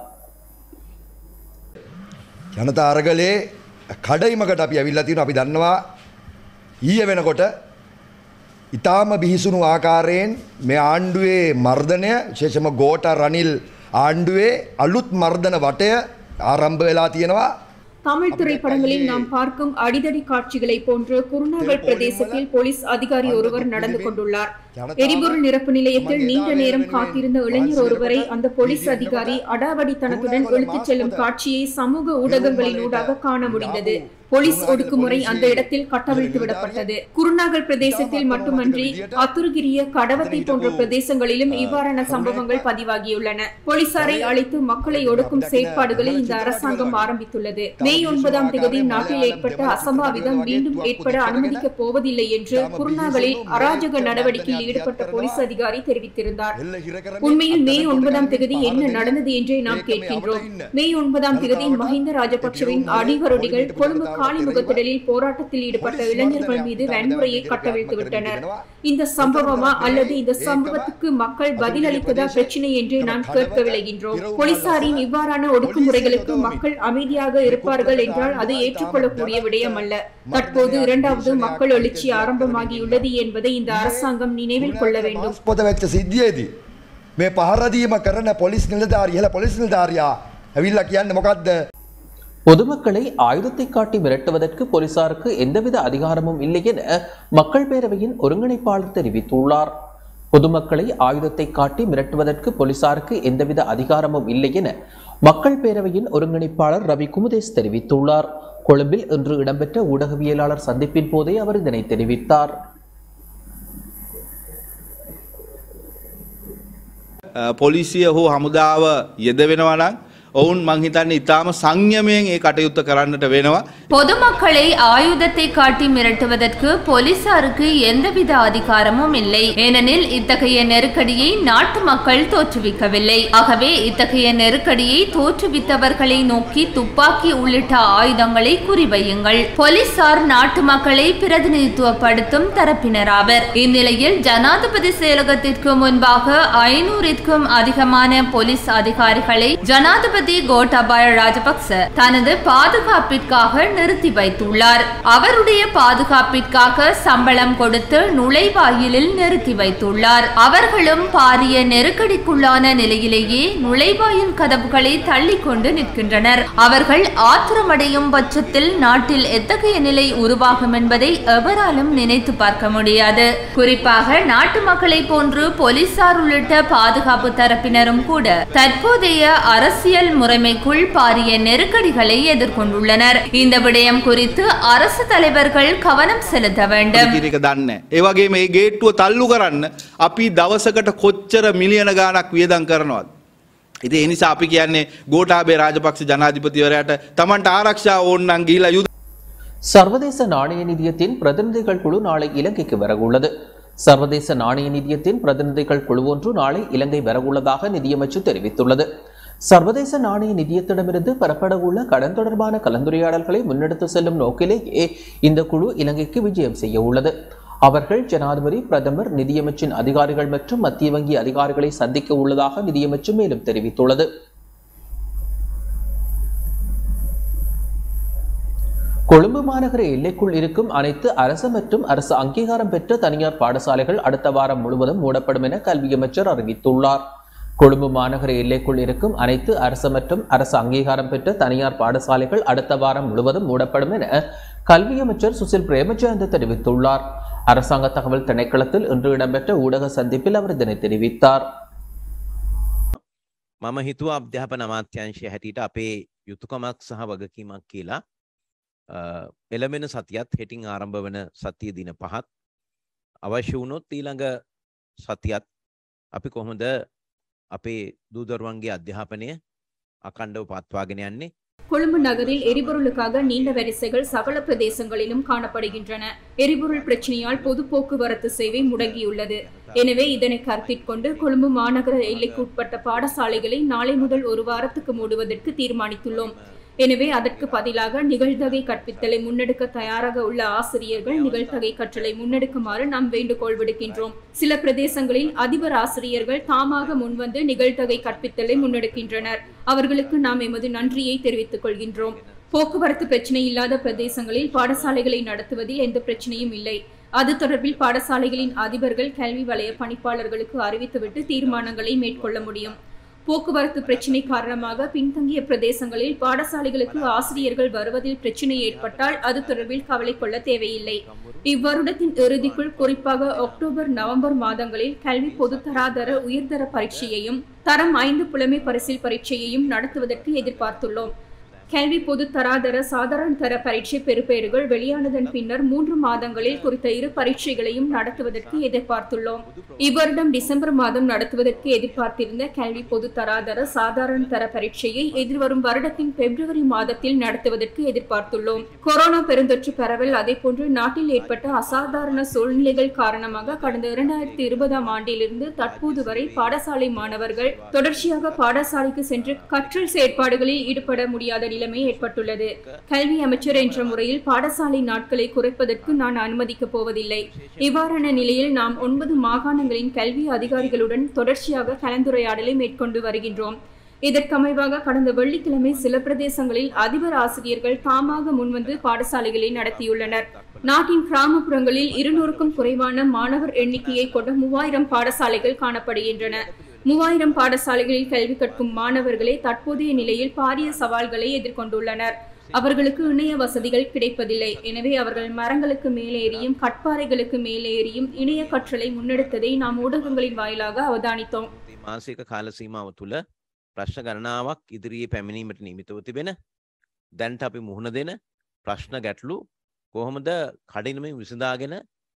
P: ජනතා අරගලේ කඩයිමකට අපි ඇවිල්ලා තියෙනවා අපි දන්නවා ඊය වෙනකොට ඉතාම බිහිසුණු ආකාරයෙන් මේ ආණ්ඩුවේ මර්ධනය විශේෂම ගෝට රනිල් ආණ්ඩුවේ අලුත් මර්ධන වටය ආරම්භ වෙලා තියෙනවා
H: தமிழ் திரைப்படங்களில் நாம் பார்க்கும் அடிதடி காட்சிகளை போன்று குருநாகல் பிரதேசத்தில் போலீஸ் அதிகாரி ஒருவர் நடந்து கொண்டுள்ளார் எரிபொருள் நிரப்பு நிலையத்தில் நீண்ட நேரம் காத்திருந்த இளைஞர் ஒருவரை அந்த போலீஸ் அதிகாரி அடாவடித்தனத்துடன் இழுத்துச் செல்லும் காட்சியை சமூக ஊடகங்களின் ஊடாக காண முடிந்தது போலீஸ் ஒடுக்குமுறை அந்த இடத்தில் கட்டவிழ்த்து விடப்பட்டது குருநாகல் பிரதேசத்தில் மட்டுமன்றி அத்துருகிரிய கடவத்தை போன்ற பிரதேசங்களிலும் இவ்வாறான சம்பவங்கள் பதிவாகியுள்ளன போலீசாரை அழைத்து மக்களை ஒடுக்கும் செயற்பாடுகளை இந்த அரசாங்கம் ஆரம்பித்துள்ளது மே ஒன்பதாம் தேதி நாட்டில் ஏற்பட்ட அசம்பாவிதம் மீண்டும் ஏற்பட அனுமதிக்கப் போவதில்லை என்று குருநாகலில் அராஜக நடவடிக்கையில் ஈடுபட்ட போலீஸ் அதிகாரி தெரிவித்திருந்தார் உண்மையில் மே ஒன்பதாம் தேதி என்ன நடந்தது என்றே நாம் கேட்கின்றோம் மே ஒன்பதாம் தேதி மஹிந்த ராஜபக்சவின் அடிவருடிகள் கொழும்பு காளிமுகத்திடலில் போராட்டத்தில் ஈடுபட்ட இளைஞர்கள் மீது வன்முறையை கட்டவிழ்த்து விட்டனர் இந்த சம்பவமா அல்லது இந்த சம்பவத்துக்கு மக்கள் பதிலளித்ததா பிரச்சனை என்று நாம் கேட்க விளைகின்றோம் போலீசாரின் இவ்வாறான ஒடுக்குமுறைகளுக்கு மக்கள் அமைதியாக இருப்பார்கள் என்றால் அது ஏற்றுக்கொள்ளக்கூடிய விடயம் அல்ல தற்போது இரண்டாவது மக்கள் எழுச்சி ஆரம்பமாகியுள்ளது என்பதை இந்த அரசாங்கம் நினைவில் கொள்ள வேண்டும்
P: පොත වෙච්ච සිද්ධියේදී මේ පහරදීම කරන පොලිස් නිලධාරී ඉහළ පොලිස් නිලධාරියා ඇවිල්ලා කියන්නේ මොකක්ද
A: பொதுமக்களை ஆயுதத்தை காட்டி மிரட்டுவதற்கு போலீசாருக்கு எந்தவித அதிகாரமும் இல்லை என மக்கள் பேரவையின் ஒருங்கிணைப்பாளர் தெரிவித்துள்ளார் பொதுமக்களை ஆயுதத்தை காட்டி மிரட்டுவதற்கு போலீசாருக்கு எந்தவித அதிகாரமும் இல்லை என மக்கள் பேரவையின் ஒருங்கிணைப்பாளர் ரவி குமுதேஷ் தெரிவித்துள்ளார் கொழும்பில் இன்று இடம்பெற்ற ஊடகவியலாளர் சந்திப்பின் போதே அவர் இதனை தெரிவித்தார்
Q: පොලිසිය හෝ හමුදාව යෙදවෙනවා නම් ඔවුන් මං හිතන්නේ ඉතාම සංයමයෙන් ඒ කටයුත්ත කරන්නට වෙනවා.
F: பொதுமக்களை ஆயுதத்தை காட்டி மிரட்டுவதற்கு போலீசாருக்கு எந்தவித அதிகாரமும் இல்லை ஏனெனில் இத்தகைய நெருக்கடியை நாட்டு மக்கள் தோற்றுவிக்கவில்லை ஆகவே இத்தகைய நெருக்கடியை தோற்றுவித்தவர்களை நோக்கி துப்பாக்கி உள்ளிட்ட ஆயுதங்களை குறிவையுங்கள் போலீசார் நாட்டு மக்களை பிரதிநிதித்துவப்படுத்தும் தரப்பினராவர் இந்நிலையில் ஜனாதிபதி செயலகத்திற்கு முன்பாக ஐநூறிற்கும் அதிகமான போலீஸ் அதிகாரிகளை ஜனாதிபதி கோட்டாபாய ராஜபக்ச தனது பாதுகாப்பிற்காக நிறுத்தி வைத்துள்ளார் அவருடைய பாதுகாப்பிற்காக சம்பளம் கொடுத்து நுழைவாயிலில் நிறுத்தி வைத்துள்ளார் அவர்களும் பாரிய நெருக்கடிக்குள்ளான நிலையிலேயே நுழைவாயில் கதவுகளை தள்ளிக்கொண்டு நிற்கின்றனர் அவர்கள் ஆத்திரமடையும் பட்சத்தில் நாட்டில் எத்தகைய நிலை உருவாகும் என்பதை எவராலும் நினைத்து பார்க்க முடியாது குறிப்பாக நாட்டு மக்களை போன்று போலீசார் உள்ளிட்ட பாதுகாப்பு தரப்பினரும் கூட தற்போதைய அரசியல் முறைமைக்குள் பாரிய நெருக்கடிகளை எதிர்கொண்டுள்ளனர் இந்த விடயம் குறித்து அரசு தலைவர்கள் கவனம் செலுத்த வேண்டும்
Q: කියන එක දන්න. ඒවගේ මේ ගේට්ටුව තල්ලු කරන්න අපි දවසකට කොච්චර මිලියන ගානක් වියදං කරනවත්. ඉති එනිසා අපි කියන්නේ ගෝටාබේ රාජපක්ෂ ජනාධිපතිවරයට තමන්ට ආරක්ෂා ඕන්නන් ගීලා යුද
A: சர்வதேச நாணய நிதியத்தின் பிரதிநிதிகள் குழு நாளை இலங்கைக்கு வரவுள்ளது சர்வதேச நாணய நிதியத்தின் பிரதிநிதிகள் குழு ஒன்று நாளை இலங்கை வரவுள்ளதாக நிதியமைச்சு தெரிவித்துள்ளது சர்வதேச நாணய நிதியத்திடமிருந்து பெறப்பட உள்ள கடன் தொடர்பான கலந்துரையாடல்களை முன்னெடுத்து செல்லும் நோக்கிலேயே இந்த குழு இலங்கைக்கு விஜயம் செய்ய உள்ளது அவர்கள் ஜனாதிபதி பிரதமர் நிதியமைச்சின் அதிகாரிகள் மற்றும் மத்திய வங்கி அதிகாரிகளை சந்திக்க உள்ளதாக நிதியமைச்சு மேலும் தெரிவித்துள்ளது கொழும்பு மாநகர எல்லைக்குள் இருக்கும் அனைத்து அரசு மற்றும் அரசு அங்கீகாரம் பெற்ற தனியார் பாடசாலைகள் அடுத்த வாரம் முழுவதும் மூடப்படும் என கல்வி அமைச்சர் அறிவித்துள்ளார் கொழும்பு மாநகர எல்லைக்குள் இருக்கும் அனைத்து அரசு மற்றும் அரசு அங்கீகாரம் பெற்ற தனியார் பாடசாலைகள் அடுத்த வாரம் முழுவதும் மூடப்படும் என கல்வி அமைச்சர் சுசில் பிரேமஜயந்த தெரிவித்துள்ளார் அரசாங்க தகவல் திணைக்களத்தில் இன்று இடம்பெற்ற ஊடக சந்திப்பில் அவர் இதனை தெரிவித்தார்
R: මම හිතුවා අධ්‍යාපන අමාත්‍යංශය හැටියට අපේ යුතුකමක් සහ වගකීමක් කියලා අ, එළමෙන සතියත් හෙටින් ආරම්භ වන සතිය දින පහත් අවශ්‍ය වුණොත් ඊළඟ සතියත් අපි කොහොමද අපේ දූදරුවන්ගේ අධ්‍යාපනය අකණ්ඩව පත්වාගෙන යන්නේ
H: கொழும்பு நகரில் எரிபொருளுக்காக நீண்ட வரிசைகள் சகல பிரதேசங்களிலும் காணப்படுகின்றன எரிபொருள் பிரச்சனையால் பொது போக்குவரத்து சேவை முடங்கியுள்ளது எனவே இதனை கருத்தில் கொண்டு கொழும்பு மாநகர எல்லைக்கு உட்பட்ட பாடசாலைகளை நாளை முதல் ஒரு வாரத்துக்கு மூடுவதற்கு தீர்மானித்துள்ளோம் எனவே அதற்கு பதிலாக நிகழ்தகை கற்பித்தலை முன்னெடுக்க தயாராக உள்ள ஆசிரியர்கள் நிகழ்தகை கற்றலை முன்னெடுக்குமாறு நாம் வேண்டுகோள் விடுக்கின்றோம் சில பிரதேசங்களில் அதிபர் ஆசிரியர்கள் தாமாக முன்வந்து நிகழ்தகை கற்பித்தலை முன்னெடுக்கின்றனர் அவர்களுக்கு நாம் எமது நன்றியை தெரிவித்துக் கொள்கின்றோம் போக்குவரத்து பிரச்சனை இல்லாத பிரதேசங்களில் பாடசாலைகளை நடத்துவதில் எந்த பிரச்சனையும் இல்லை அது தொடர்பில் பாடசாலைகளின் அதிபர்கள் கல்வி வலய பணிப்பாளர்களுக்கு அறிவித்துவிட்டு தீர்மானங்களை மேற்கொள்ள முடியும் போக்குவரத்து பிரச்சினை காரணமாக பின்தங்கிய பிரதேசங்களில் பாடசாலைகளுக்கு ஆசிரியர்கள் வருவதில் பிரச்சினை ஏற்பட்டால் அது தொடர்பில் கவலை கொள்ள தேவையில்லை இவ்வருடத்தின் இறுதிக்குள் குறிப்பாக அக்டோபர் நவம்பர் மாதங்களில் கல்வி பொதுத்தராதர உயர்தர பரீட்சையையும் தரம் ஐந்து புலமை பரிசில் பரீட்சையையும் நடத்துவதற்கு எதிர்பார்த்துள்ளோம் கல்வி பொது தராதர சாதாரண தர பரீட்சை பெறுபேறுகள் வெளியானதன் பின்னர் மூன்று மாதங்களில் குறித்த இரு பரீட்சைகளையும் நடத்துவதற்கு எதிர்பார்த்துள்ளோம் இவ்வருடம் டிசம்பர் மாதம் நடத்துவதற்கு எதிர்பார்த்திருந்த கல்வி பொது தராதர சாதாரண தர பரீட்சையை எதிர்வரும் வருடத்தின் பிப்ரவரி மாதத்தில் நடத்துவதற்கு எதிர்பார்த்துள்ளோம் கொரோனா பெருந்தொற்று பரவல் அதேபோன்று நாட்டில் ஏற்பட்ட அசாதாரண சூழ்நிலைகள் காரணமாக கடந்த இரண்டாயிரத்தி இருபதாம் ஆண்டிலிருந்து தற்போது வரை பாடசாலை மாணவர்கள் தொடர்ச்சியாக பாடசாலைக்கு சென்று கற்றல் செயற்பாடுகளில் ஈடுபட முடியாத நிலைமை ஏற்பட்டுள்ளது கல்வி அமைச்சர் என்ற முறையில் பாடசாலை நாட்களை குறைப்பதற்கு நான் அனுமதிக்கப் போவதில்லை இவ்வாறான நிலையில் நாம் ஒன்பது மாகாணங்களின் கல்வி அதிகாரிகளுடன் தொடர்ச்சியாக கலந்துரையாடலை மேற்கொண்டு வருகின்றோம் இதற்கமைவாக கடந்த வெள்ளிக்கிழமை சில பிரதேசங்களில் அதிபர் ஆசிரியர்கள் தாமாக முன்வந்து பாடசாலைகளை நடத்தியுள்ளனர் நாட்டின் கிராமப்புறங்களில் இருநூறுக்கும் குறைவான மாணவர் எண்ணிக்கையை கொண்ட மூவாயிரம் பாடசாலைகள் காணப்படுகின்றன மூவாயிரம் பாடசாலைகளில் கல்வி கற்கும் மாணவர்களே தற்போதைய நிலையில் பாரிய சவால்களை எதிர்கொண்டுள்ளனர் அவர்களுக்கு இணைய வசதிகள் கிடைப்பதில்லை எனவே அவர்கள் மரங்களுக்கு மேலேறியும் கட்பாறைகளுக்கு மேலேறியும் இணைய கற்றலை முன்னெடுத்ததை நாம் ஊடகங்களின் வாயிலாக அவதானித்தோம்
R: මාසික කාල සීමාව තුළ ප්‍රශ්න ගණනාවක් ඉදිරියේ පැමිණීමට නිමිතව තිබෙන දැන්ට අපි මුහුණ දෙන ප්‍රශ්න ගැටලු කොහොමද කඩිනමින් විසඳාගෙන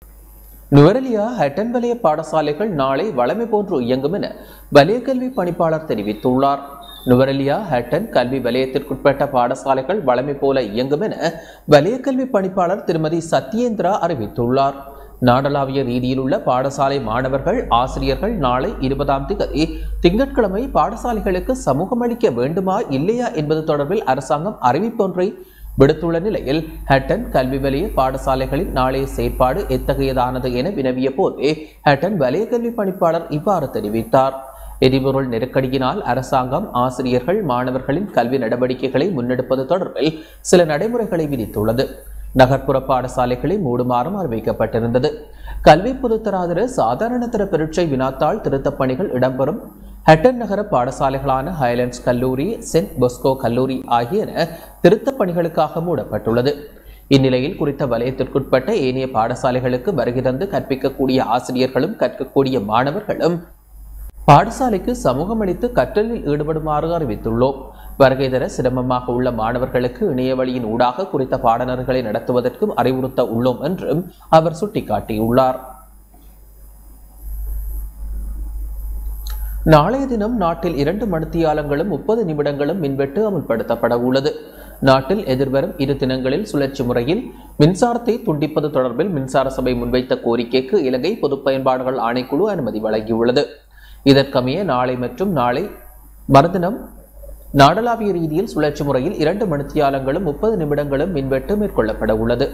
A: நுவரெலியா ஹட்டன் வலய பாடசாலைகள் நாளை வளமை போன்று இயங்கும் என வலய கல்வி பணிப்பாளர் தெரிவித்துள்ளார் நுவரெலியா ஹட்டன் கல்வி வலயத்திற்குட்பட்ட பாடசாலைகள் வளமை போல இயங்கும் என வலய கல்வி பணிப்பாளர் திருமதி சத்யேந்திரா அறிவித்துள்ளார் நாடளாவிய ரீதியில் உள்ள பாடசாலை மாணவர்கள் ஆசிரியர்கள் நாளை இருபதாம் தேதி திங்கட்கிழமை பாடசாலைகளுக்கு சமூகம் அளிக்க வேண்டுமா இல்லையா என்பது தொடர்பில் அரசாங்கம் அறிவிப்பொன்றை விடுத்துள்ள நிலையில் ஹட்டன் கல்வி வலய பாடசாலைகளின் நாளைய செயற்பாடு எத்தகையதானது என வினவிய போதே ஹட்டன் வலய கல்வி பணிப்பாளர் இவ்வாறு தெரிவித்தார் எரிபொருள் நெருக்கடியினால் அரசாங்கம் ஆசிரியர்கள் மாணவர்களின் கல்வி நடவடிக்கைகளை முன்னெடுப்பது தொடர்பில் சில நடைமுறைகளை விதித்துள்ளது நகர்ப்புற பாடசாலைகளை மூடுமாறும் அறிவிக்கப்பட்டிருந்தது கல்வி பொதுத்தராதர சாதாரண தர பரீட்சை வினாத்தாள் திருத்தப் பணிகள் இடம்பெறும் ஹட்டன் நகர பாடசாலைகளான ஹைலண்ட்ஸ் கல்லூரி சென்ட் பொஸ்கோ கல்லூரி ஆகியன திருத்தப் பணிகளுக்காக மூடப்பட்டுள்ளது இந்நிலையில் குறித்த வலயத்திற்குட்பட்ட ஏனைய பாடசாலைகளுக்கு வருகை தந்து கற்பிக்கக்கூடிய ஆசிரியர்களும் கற்கக்கூடிய மாணவர்களும் பாடசாலைக்கு சமூகம் அளித்து கற்றலில் ஈடுபடுமாறு அறிவித்துள்ளோம் வருகை தர சிரமமாக உள்ள மாணவர்களுக்கு இணைய வழியின் ஊடாக குறித்த பாடநர்களை நடத்துவதற்கும் அறிவுறுத்த உள்ளோம் என்றும் அவர் சுட்டிக்காட்டியுள்ளார் நாளைய தினம் நாட்டில் இரண்டு மணித்தியாலங்களும் முப்பது நிமிடங்களும் மின்வெட்டு அமல்படுத்தப்பட உள்ளது நாட்டில் எதிர்வரும் இரு தினங்களில் சுழற்சி முறையில் மின்சாரத்தை துண்டிப்பது தொடர்பில் மின்சார சபை முன்வைத்த கோரிக்கைக்கு இலங்கை பொது பயன்பாடுகள் ஆணைக்குழு அனுமதி வழங்கியுள்ளது இதற்கமைய நாளை மற்றும் நாளை மறுதினம் நாடளாவிய ரீதியில் சுழற்சி முறையில் இரண்டு மணித்தியாலங்களும் முப்பது நிமிடங்களும் மின்வெட்டு மேற்கொள்ளப்பட உள்ளது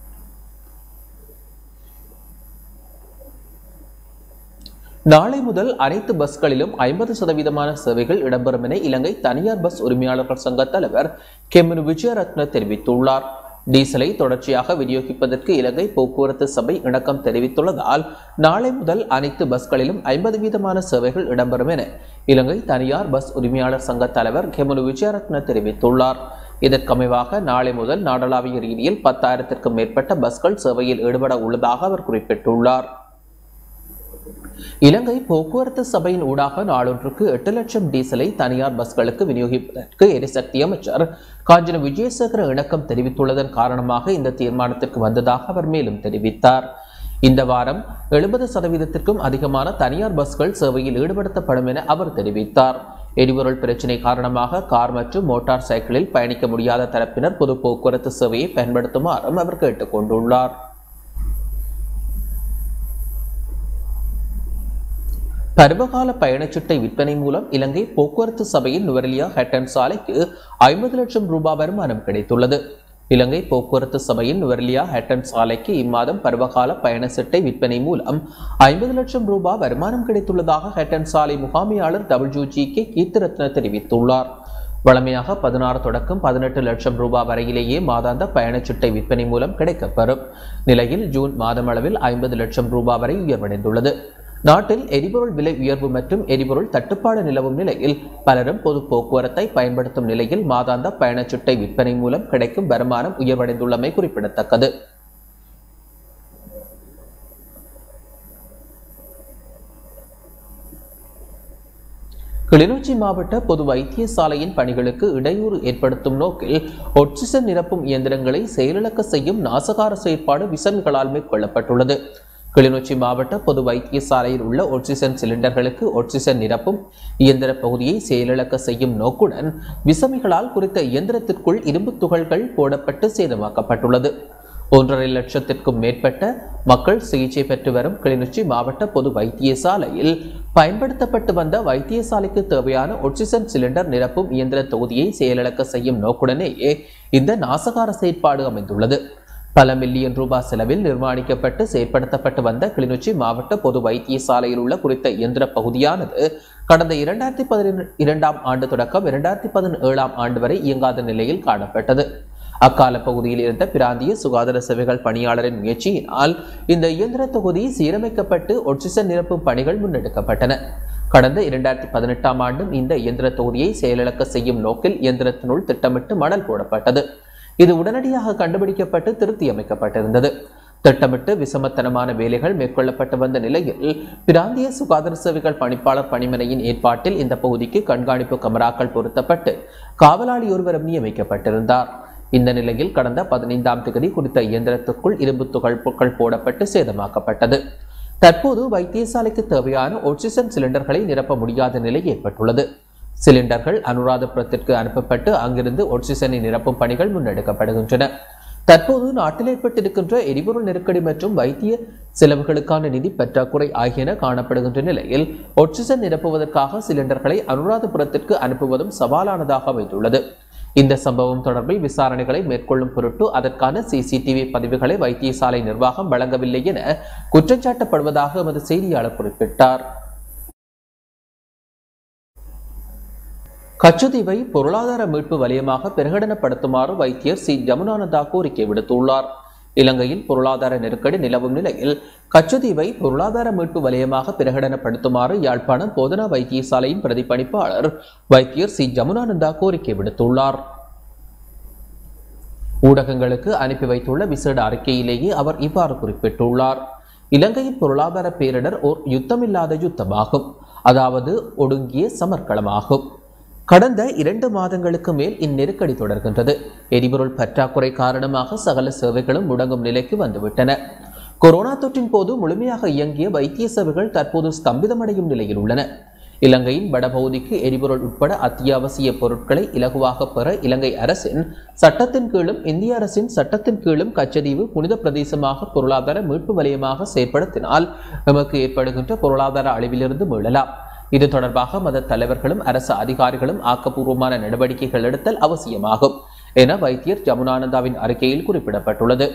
A: நாளை முதல் அனைத்து பஸ்களிலும் ஐம்பது சதவீதமான சேவைகள் இடம்பெறும் என இலங்கை தனியார் பஸ் உரிமையாளர்கள் சங்க தலைவர் கெமினு விஜயரத்ன தெரிவித்துள்ளார் டீசலை தொடர்ச்சியாக விநியோகிப்பதற்கு இலங்கை போக்குவரத்து சபை இணக்கம் தெரிவித்துள்ளதால் நாளை முதல் அனைத்து பஸ்களிலும் ஐம்பது வீதமான சேவைகள் இடம்பெறும் என இலங்கை தனியார் பஸ் உரிமையாளர் சங்க தலைவர் கெமுனு விஜயரத்ன தெரிவித்துள்ளார் இதற்கமைவாக நாளை முதல் நாடளாவிய ரீதியில் பத்தாயிரத்திற்கும் மேற்பட்ட பஸ்கள் சேவையில் ஈடுபட உள்ளதாக அவர் குறிப்பிட்டுள்ளார் இலங்கை போக்குவரத்து சபையின் ஊடாக நாளொன்றுக்கு எட்டு லட்சம் டீசலை தனியார் பஸ்களுக்கு விநியோகிப்பதற்கு எரிசக்தி அமைச்சர் காஞ்சன விஜயசேகர இணக்கம் தெரிவித்துள்ளதன் காரணமாக இந்த தீர்மானத்திற்கு வந்ததாக அவர் மேலும் தெரிவித்தார் இந்த வாரம் எழுபது சதவீதத்திற்கும் அதிகமான தனியார் பஸ்கள் சேவையில் ஈடுபடுத்தப்படும் என அவர் தெரிவித்தார் எரிபொருள் பிரச்சினை காரணமாக கார் மற்றும் மோட்டார் சைக்கிளில் பயணிக்க முடியாத தரப்பினர் பொது போக்குவரத்து சேவையை பயன்படுத்துமாறும் அவர் கேட்டுக்கொண்டுள்ளார் பருவகால பயணச்சீட்டை விற்பனை மூலம் இலங்கை போக்குவரத்து சபையின் நுவரெலியா ஹெட்டன் சாலைக்கு ஐம்பது லட்சம் ரூபாய் வருமானம் கிடைத்துள்ளது இலங்கை போக்குவரத்து சபையின் நுவரெலியா ஹெட்டன் சாலைக்கு இம்மாதம் பருவகால பயண சீட்டை விற்பனை மூலம் ஐம்பது லட்சம் ரூபாய் வருமானம் கிடைத்துள்ளதாக ஹெட்டன் சாலை முகாமையாளர் டபிள்யூ ஜி கே கீர்த்திரத்ன தெரிவித்துள்ளார் வழமையாக பதினாறு தொடக்கம் பதினெட்டு லட்சம் ரூபாய் வரையிலேயே மாதாந்த பயணச்சீட்டை விற்பனை மூலம் கிடைக்கப்பெறும் நிலையில் ஜூன் மாதம் அளவில் ஐம்பது லட்சம் ரூபாய் வரை உயர்வடைந்துள்ளது நாட்டில் எரிபொருள் விலை உயர்வு மற்றும் எரிபொருள் தட்டுப்பாடு நிலவும் நிலையில் பலரும் பொது போக்குவரத்தை பயன்படுத்தும் நிலையில் மாதாந்த பயணச்சீட்டை விற்பனை மூலம் கிடைக்கும் வருமானம் உயர்வடைந்துள்ளமை குறிப்பிடத்தக்கது கிளிநொச்சி மாவட்ட பொது வைத்தியசாலையின் பணிகளுக்கு இடையூறு ஏற்படுத்தும் நோக்கில் ஒட்சிசன் நிரப்பும் இயந்திரங்களை செயலிழக்க செய்யும் நாசகார செயற்பாடு விசமிகளால் மேற்கொள்ளப்பட்டுள்ளது கிளிநொச்சி மாவட்ட பொது வைத்தியசாலையில் உள்ள ஒட்சிசன் சிலிண்டர்களுக்கு ஒட்சிசன் நிரப்பும் இயந்திர பகுதியை செயலிழக்க செய்யும் நோக்குடன் விசமிகளால் குறித்த இயந்திரத்திற்குள் இரும்பு துகள்கள் போடப்பட்டு சேதமாக்கப்பட்டுள்ளது ஒன்றரை லட்சத்திற்கும் மேற்பட்ட மக்கள் சிகிச்சை பெற்று வரும் கிளிநொச்சி மாவட்ட பொது வைத்தியசாலையில் பயன்படுத்தப்பட்டு வந்த வைத்தியசாலைக்கு தேவையான ஒட்சிசன் சிலிண்டர் நிரப்பும் இயந்திர தொகுதியை செயலிழக்க செய்யும் நோக்குடனேயே இந்த நாசகார செயற்பாடு அமைந்துள்ளது பல மில்லியன் ரூபாய் செலவில் நிர்மாணிக்கப்பட்டு செயற்படுத்தப்பட்டு வந்த கிளிநொச்சி மாவட்ட பொது வைத்தியசாலையில் உள்ள குறித்த இயந்திர பகுதியானது கடந்த இரண்டாயிரத்தி பதினெண்டு இரண்டாம் ஆண்டு தொடக்கம் இரண்டாயிரத்தி பதினேழாம் ஆண்டு வரை இயங்காத நிலையில் காணப்பட்டது அக்கால பகுதியில் இருந்த பிராந்திய சுகாதார சேவைகள் பணியாளரின் முயற்சியினால் இந்த இயந்திர தொகுதி சீரமைக்கப்பட்டு ஒட்சிசன் நிரப்பும் பணிகள் முன்னெடுக்கப்பட்டன கடந்த இரண்டாயிரத்தி பதினெட்டாம் ஆண்டும் இந்த இயந்திர தொகுதியை செயலிழக்க செய்யும் நோக்கில் இயந்திரத்தினுள் திட்டமிட்டு மணல் போடப்பட்டது இது உடனடியாக கண்டுபிடிக்கப்பட்டு திருத்தி அமைக்கப்பட்டிருந்தது திட்டமிட்டு விசமத்தனமான வேலைகள் மேற்கொள்ளப்பட்டு வந்த நிலையில் பிராந்திய சுகாதார சேவைகள் பணிப்பாளர் பணிமனையின் ஏற்பாட்டில் இந்த பகுதிக்கு கண்காணிப்பு கமராக்கள் பொருத்தப்பட்டு காவலாளி ஒருவரும் நியமிக்கப்பட்டிருந்தார் இந்த நிலையில் கடந்த பதினைந்தாம் தேதி குறித்த இயந்திரத்துக்குள் இரும்பு துகள் பொருட்கள் போடப்பட்டு சேதமாக்கப்பட்டது தற்போது வைத்தியசாலைக்கு தேவையான ஆக்சிஜன் சிலிண்டர்களை நிரப்ப முடியாத நிலை ஏற்பட்டுள்ளது சிலிண்டர்கள் அனுராதபுரத்திற்கு அனுப்பப்பட்டு அங்கிருந்து ஆக்சிஜனை நிரப்பும் பணிகள் முன்னெடுக்கப்படுகின்றன தற்போது நாட்டில் ஏற்பட்டிருக்கின்ற எரிபொருள் நெருக்கடி மற்றும் வைத்திய செலவுகளுக்கான நிதி பற்றாக்குறை ஆகியன காணப்படுகின்ற நிலையில் ஆக்சிஜன் நிரப்புவதற்காக சிலிண்டர்களை அனுராதபுரத்திற்கு அனுப்புவதும் சவாலானதாக அமைந்துள்ளது இந்த சம்பவம் தொடர்பில் விசாரணைகளை மேற்கொள்ளும் பொருட்டு அதற்கான சிசிடிவி பதிவுகளை வைத்தியசாலை நிர்வாகம் வழங்கவில்லை என குற்றஞ்சாட்டப்படுவதாக எமது செய்தியாளர் குறிப்பிட்டார் கச்சதீவை பொருளாதார மீட்பு வலயமாக பிரகடனப்படுத்துமாறு வைத்தியர் சி ஜமுனானந்தா கோரிக்கை விடுத்துள்ளார் இலங்கையில் பொருளாதார நெருக்கடி நிலவும் நிலையில் கச்சதீவை பொருளாதார மீட்பு வலயமாக பிரகடனப்படுத்துமாறு யாழ்ப்பாணம் போதனா வைத்தியசாலையின் பிரதிப்பணிப்பாளர் வைத்தியர் சி ஜமுனானந்தா கோரிக்கை விடுத்துள்ளார் ஊடகங்களுக்கு அனுப்பி வைத்துள்ள விசேட அறிக்கையிலேயே அவர் இவ்வாறு குறிப்பிட்டுள்ளார் இலங்கையின் பொருளாதார பேரிடர் ஓர் யுத்தமில்லாத யுத்தமாகும் அதாவது ஒடுங்கிய சமர்க்களமாகும் கடந்த இரண்டு மாதங்களுக்கு மேல் இந்நெருக்கடி தொடர்கின்றது எரிபொருள் பற்றாக்குறை காரணமாக சகல சேவைகளும் முடங்கும் நிலைக்கு வந்துவிட்டன கொரோனா தொற்றின் போது முழுமையாக இயங்கிய வைத்திய சேவைகள் தற்போது ஸ்தம்பிதமடையும் நிலையில் உள்ளன இலங்கையின் வடபகுதிக்கு எரிபொருள் உட்பட அத்தியாவசிய பொருட்களை இலகுவாக பெற இலங்கை அரசின் சட்டத்தின் கீழும் இந்திய அரசின் சட்டத்தின் கீழும் கச்சதீவு புனித பிரதேசமாக பொருளாதார மீட்பு வலயமாக செயற்படுத்தினால் நமக்கு ஏற்படுகின்ற பொருளாதார அழிவிலிருந்து மீளலாம் இது தொடர்பாக மத தலைவர்களும் அரசு அதிகாரிகளும் ஆக்கப்பூர்வமான நடவடிக்கைகள் எடுத்தல் அவசியமாகும் என வைத்தியர் ஜமுனானந்தாவின் அறிக்கையில் குறிப்பிடப்பட்டுள்ளது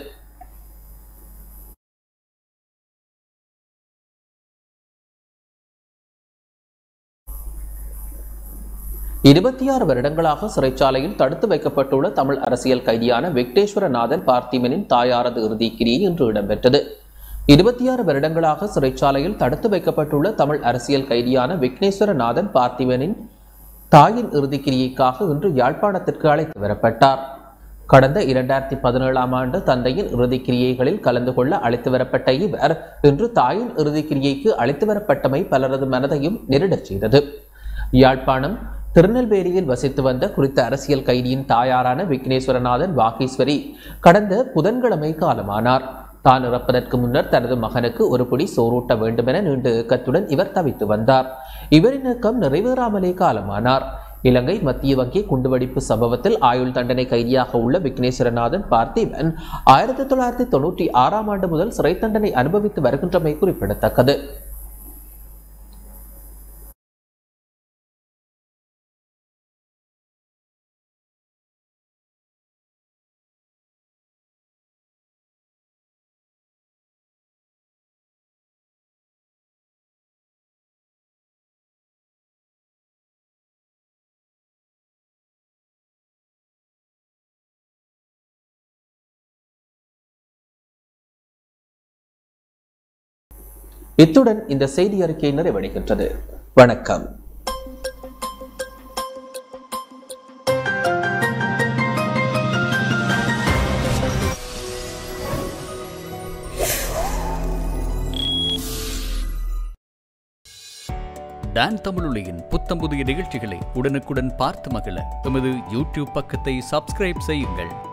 A: இருபத்தி ஆறு வருடங்களாக சிறைச்சாலையில் தடுத்து வைக்கப்பட்டுள்ள தமிழ் அரசியல் கைதியான வெங்கடேஸ்வரநாதன் பார்த்திமனின் தாயாரது இறுதிக்கிரியை இன்று இடம்பெற்றது இருபத்தி ஆறு வருடங்களாக சிறைச்சாலையில் தடுத்து வைக்கப்பட்டுள்ள தமிழ் அரசியல் கைதியான விக்னேஸ்வரநாதன் பார்த்திபனின் தாயின் இறுதிக்கிரியைக்காக இன்று யாழ்ப்பாணத்திற்கு அழைத்து வரப்பட்டார் கடந்த இரண்டாயிரத்தி பதினேழாம் ஆண்டு தந்தையின் இறுதிக்கிரியைகளில் கலந்து கொள்ள அழைத்து வரப்பட்ட இவர் இன்று தாயின் இறுதிக்கிரியைக்கு அழைத்து வரப்பட்டமை பலரது மனதையும் நெருடச் செய்தது யாழ்ப்பாணம் திருநெல்வேலியில் வசித்து வந்த குறித்த அரசியல் கைதியின் தாயாரான விக்னேஸ்வரநாதன் வாகீஸ்வரி கடந்த புதன்கிழமை காலமானார் தான் இறப்பதற்கு முன்னர் தனது மகனுக்கு ஒரு பிடி சோறூட்ட வேண்டுமென நீண்ட ஏக்கத்துடன் இவர் தவித்து வந்தார் இவரின் இயக்கம் நிறைவேறாமலே காலமானார் இலங்கை மத்திய வங்கி குண்டுவெடிப்பு சம்பவத்தில் ஆயுள் தண்டனை கைதியாக உள்ள விக்னேஸ்வரநாதன் பார்த்திபன் ஆயிரத்தி தொள்ளாயிரத்தி தொண்ணூற்றி ஆறாம் ஆண்டு முதல் சிறை தண்டனை அனுபவித்து வருகின்றமை குறிப்பிடத்தக்கது இத்துடன் இந்த செய்தி அறிக்கை நிறைவடைகின்றது வணக்கம்
C: டான் தமிழொலியின் புத்தம் புதிய நிகழ்ச்சிகளை உடனுக்குடன் பார்த்து மகிழ எமது யூடியூப் பக்கத்தை சப்ஸ்கிரைப் செய்யுங்கள்